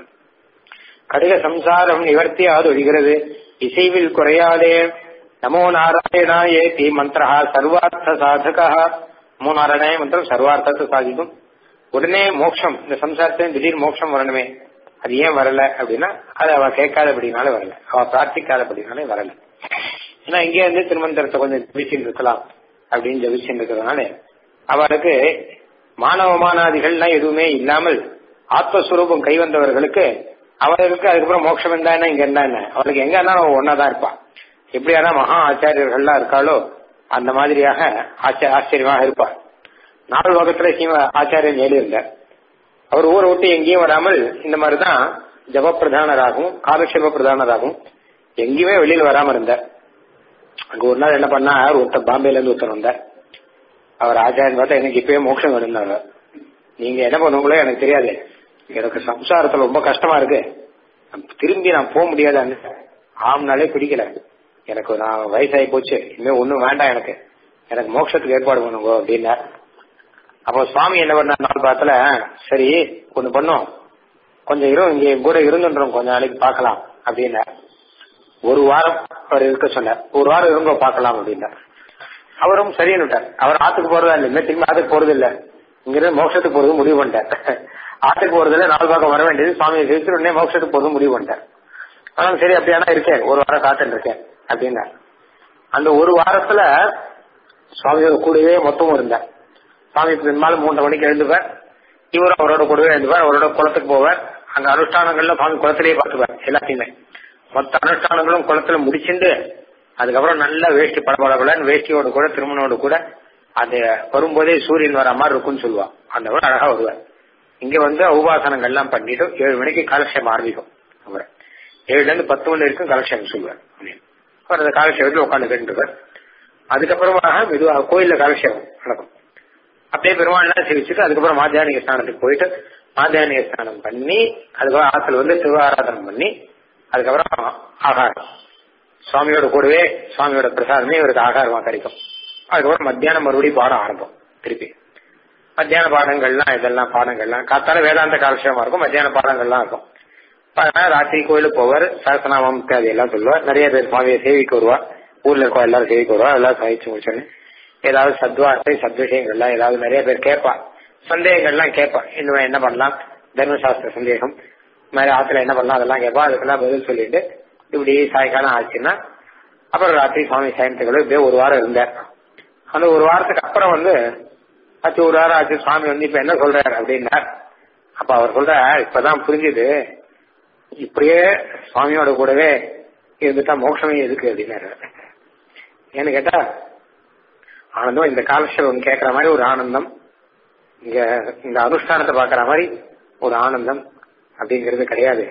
கடிக சம்சாரம் நிவர்த்தியாது ஒழிகிறது இசைவில் குறையாதே நமோ நாராயணாயே தி மந்திரா சர்வார்த்த சாதகா நமோ நாராயணாய மந்திரம் சர்வார்த்தத்தை சாதிக்கும் உடனே மோட்சம் இந்த சம்சாரத்தின் திடீர் மோட்சம் வரணுமே அது ஏன் வரல அப்படின்னா அது அவ கேட்காதபடினால வரல அவ பிரார்த்திக்காதபடினாலே வரல ஏன்னா இங்கே வந்து திருமந்திரத்தை கொஞ்சம் ஜபிச்சுட்டு இருக்கலாம் அப்படின்னு ஜபிச்சுட்டு இருக்கிறதுனால அவளுக்கு மானவமானாதிகள்லாம் எதுவுமே இல்லாமல் ஆத்மஸ்வரூபம் கை வந்தவர்களுக்கு அவர்களுக்கு அதுக்கப்புறம் மோட்சம் இருந்தா என்ன இங்க இருந்தா என்ன அவளுக்கு எங்க இருந்தாலும் ஒன்னாதான் இருப்பா எப்படியானா மகா ஆச்சாரியர்கள்லாம் இருக்காளோ அந்த மாதிரியாக ஆச்சரியமாக இருப்பார் நாலு லோகத்துல சீம ஆச்சாரியன் ஏழு இருந்தார் அவர் ஊரை விட்டு எங்கேயும் வராமல் இந்த மாதிரிதான் ஜப பிரதானராகவும் காலக்ஷேப பிரதானராகவும் எங்கேயுமே வெளியில வராம இருந்தார் அங்க ஒரு நாள் என்ன பண்ணா ஒருத்தர் பாம்பேல இருந்து ஒருத்தர் வந்தார் அவர் ஆச்சாரியன் பார்த்தா எனக்கு இப்பயே மோட்சம் வேணும்னாரு நீங்க என்ன பண்ணுவீங்களோ எனக்கு தெரியாது எனக்கு சம்சாரத்துல ரொம்ப கஷ்டமா இருக்கு திரும்பி நான் போக முடியாதான்னு ஆம்னாலே பிடிக்கல எனக்கு நான் வயசாகி போச்சு இனிமே ஒண்ணும் வேண்டாம் எனக்கு எனக்கு மோட்சத்துக்கு ஏற்பாடு பண்ணுங்க அப்படின்னா அப்போ சுவாமி என்ன பண்ண நாள் பார்த்தல சரி ஒண்ணு பண்ணும் கொஞ்சம் இரும் இங்க கூட இருந்துன்றோம் கொஞ்ச நாளைக்கு பார்க்கலாம் அப்படின்னா ஒரு வாரம் அவர் இருக்க சொன்னார் ஒரு வாரம் இருங்க பார்க்கலாம் அப்படின்னார் அவரும் சரின்னுட்டார் அவர் ஆத்துக்கு போறதா இல்லை இனிமே திரும்பி ஆத்துக்கு போறது இல்ல இங்கிருந்து மோட்சத்துக்கு போறது முடிவு பண்ணிட்டார் ஆத்துக்கு போறதுல நாலு பக்கம் வர வேண்டியது சுவாமியை சேர்த்து உடனே மோட்சத்துக்கு போறது முடிவு பண்ணிட்டார் ஆனா சரி அப்படியானா இருக்கேன் ஒரு வாரம் காத்துட்டு இருக்கேன் அப்படின்னா அந்த ஒரு வாரத்துல சுவாமியோட கூடவே மொத்தமும் இருந்தார் சுவாமி பெரும்பாலும் மூன்றரை மணிக்கு எழுந்துவார் இவரும் அவரோட கூடவே எழுந்துவார் அவரோட குளத்துக்கு போவார் அங்க அனுஷ்டானங்கள்ல சுவாமி குளத்திலேயே பார்த்துப்பார் எல்லாத்தையுமே மொத்த அனுஷ்டானங்களும் குளத்துல முடிச்சுட்டு அதுக்கப்புறம் நல்ல வேஷ்டி படபடபடன்னு வேஷ்டியோட கூட திருமணோட கூட அது வரும்போதே சூரியன் வர மாதிரி இருக்கும்னு சொல்லுவா அந்த மாதிரி அழகா வருவார் இங்க வந்து உபாசனங்கள்லாம் பண்ணிட்டு ஏழு மணிக்கு காலக்ஷேபம் ஆரம்பிக்கும் அவர் ஏழுல இருந்து பத்து மணி வரைக்கும் காலக்ஷேபம் சொல்லுவார் அவர் அந்த காலக்ஷேபத்தில் உட்காந்து கேட்டுருவார் அதுக்கப்புறமாக மெதுவாக கோயில்ல காலக்ஷேபம் நடக்கும் அப்படியே பெருமாள்லாம் சேவிச்சுட்டு அதுக்கப்புறம் மாத்தியானிக ஸ்நானத்துக்கு போயிட்டு மாத்தியானிக ஸ்நானம் பண்ணி அதுக்கப்புறம் ஆத்துல வந்து திருவாராதனம் பண்ணி அதுக்கப்புறம் ஆகாரம் சுவாமியோட கூடவே சுவாமியோட பிரசாதமே இவருக்கு ஆகாரமா கிடைக்கும் அதுக்கப்புறம் மத்தியானம் மறுபடியும் பாடம் ஆரம்பம் திருப்பி மத்தியான பாடங்கள்லாம் இதெல்லாம் பாடங்கள்லாம் காத்தால வேதாந்த காலட்சேபமா இருக்கும் மத்தியான பாடங்கள்லாம் இருக்கும் அதனால ராத்திரி கோயிலுக்கு போவார் சரசநாமம் இத்தியாதி எல்லாம் சொல்லுவார் நிறைய பேர் சுவாமியை சேவிக்க வருவா ஊர்ல இருக்கோம் எல்லாரும் சேவிக்க வருவா எல்லாம் சகிச்சு முடிச்சோன்னு ஏதாவது சத்வார்த்தை சத்விஷயங்கள்லாம் ஏதாவது நிறைய பேர் கேட்பா சந்தேகங்கள்லாம் கேட்பா இன்னும் என்ன பண்ணலாம் தர்மசாஸ்திர சந்தேகம் இந்த மாதிரி ஆத்துல என்ன பண்ணலாம் அதெல்லாம் கேட்பா அதுக்கெல்லாம் பதில் சொல்லிட்டு இப்படி சாயங்காலம் ஆச்சுன்னா அப்புறம் ராத்திரி சுவாமி சாயந்தரம் இப்படியே ஒரு வாரம் இருந்தார் அந்த ஒரு வாரத்துக்கு அப்புறம் வந்து ஆச்சு ஒரு வாரம் ஆச்சு சுவாமி வந்து இப்ப என்ன சொல்றாரு அப்படின்னார் அப்ப அவர் சொல்ற இப்பதான் புரிஞ்சுது இப்படியே சுவாமியோட கூடவே இருந்துட்டா மோட்சமே எதுக்கு அப்படின்னாரு ஏன்னு கேட்டா ஆனந்தம் இந்த காலக்ஷேபம் கேட்கற மாதிரி ஒரு ஆனந்தம் இங்க இந்த அனுஷ்டானத்தை பாக்குற மாதிரி ஒரு ஆனந்தம் அப்படிங்கிறது கிடையாது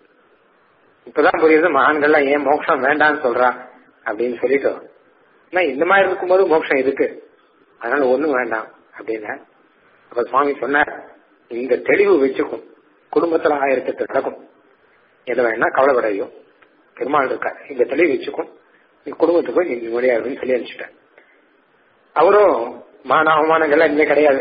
இப்பதான் புரியுது மகான்கள்லாம் ஏன் மோட்சம் வேண்டாம்னு சொல்றா அப்படின்னு சொல்லிட்டு ஆனா இந்த மாதிரி இருக்கும்போது மோட்சம் எதுக்கு அதனால ஒண்ணும் வேண்டாம் அப்படின்னு அப்ப சுவாமி சொன்னார் இந்த தெளிவு வச்சுக்கும் குடும்பத்துல ஆயிரத்தி நடக்கும் எதை வேணா கவலைப்படையும் பெருமாள் இருக்கார் இந்த தெளிவு வச்சுக்கும் நீ குடும்பத்துக்கு நீ நிம்மதியா இருக்குன்னு சொல்லி அனுப்பிச்சிட்டேன் அவரும் மான அவமானங்கள்லாம் இனிமே கிடையாது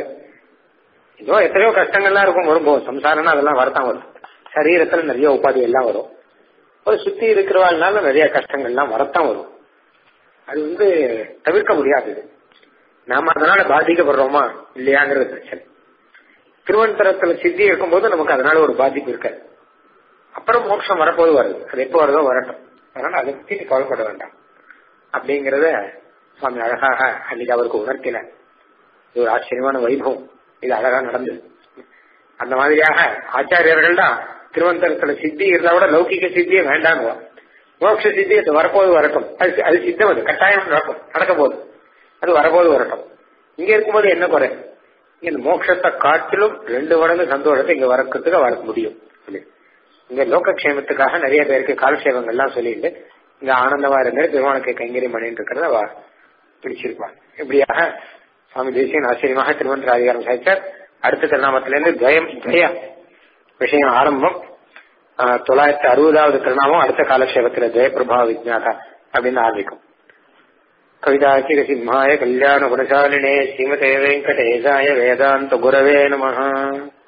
ஏதோ எத்தனையோ கஷ்டங்கள்லாம் இருக்கும் வரும்போது சம்சாரம்னா அதெல்லாம் வரத்தான் வரும் சரீரத்துல நிறைய உபாதி எல்லாம் வரும் ஒரு சுத்தி இருக்கிறவாள்னால நிறைய கஷ்டங்கள்லாம் வரத்தான் வரும் அது வந்து தவிர்க்க முடியாது நாம அதனால பாதிக்கப்படுறோமா இல்லையாங்கிறது பிரச்சனை திருவனந்தரத்துல சித்தி இருக்கும்போது நமக்கு அதனால ஒரு பாதிப்பு இருக்காது அப்புறம் மோட்சம் வரப்போது வருது அது எப்போ வருதோ வரட்டும் அதனால அதை பத்தி கவலைப்பட வேண்டாம் அப்படிங்கறத சுவாமி அழகாக அன்னைக்கு அவருக்கு உணர்த்தின இது ஒரு ஆச்சரியமான வைபவம் இது அழகா நடந்தது அந்த மாதிரியாக ஆச்சாரியர்கள் தான் திருவனந்தரத்துல சித்தி இருந்தா கூட லௌகிக சித்தியே வேண்டாம் மோட்ச சித்தி அது வரப்போது வரட்டும் அது அது சித்தம் அது கட்டாயம் நடக்கும் நடக்க போகுது அது வரப்போது வரட்டும் இங்க இருக்கும்போது என்ன குறை இங்க இந்த மோட்சத்தை காட்டிலும் ரெண்டு மடங்கு சந்தோஷத்தை இங்க வரக்கிறதுக்கு அவளுக்கு முடியும் சொல்லி. இங்க லோகக்ஷேமத்துக்காக நிறைய பேருக்கு காலக்ஷேபங்கள்லாம் சொல்லிட்டு இங்க ஆனந்தமா இருந்து பெருமானுக்கு கைங்கரியம் பண்ணிட்டு இருக்கிறத அவ பிடிச்சிருப்பான் இப்படியாக சுவாமி தேசியன் ஆச்சரியமாக திருமந்திர அதிகாரம் சாதிச்சார் அடுத்த திருநாமத்திலிருந்து துவயம் துவய விஷயம் ஆரம்பம் ஆஹ், தொள்ளாயிரத்தி அறுபதாவது திருநாமம் அடுத்த காலக்ஷேபத்துல ஜெயபிரபா விஜாதா அப்படின்னு ஆரம்பிக்கும் கவிதாச்சிக சிம்மாய கல்யாண குணசாலினே ஸ்ரீமதே வெங்கடேசாய வேதாந்த குரவே நமஹ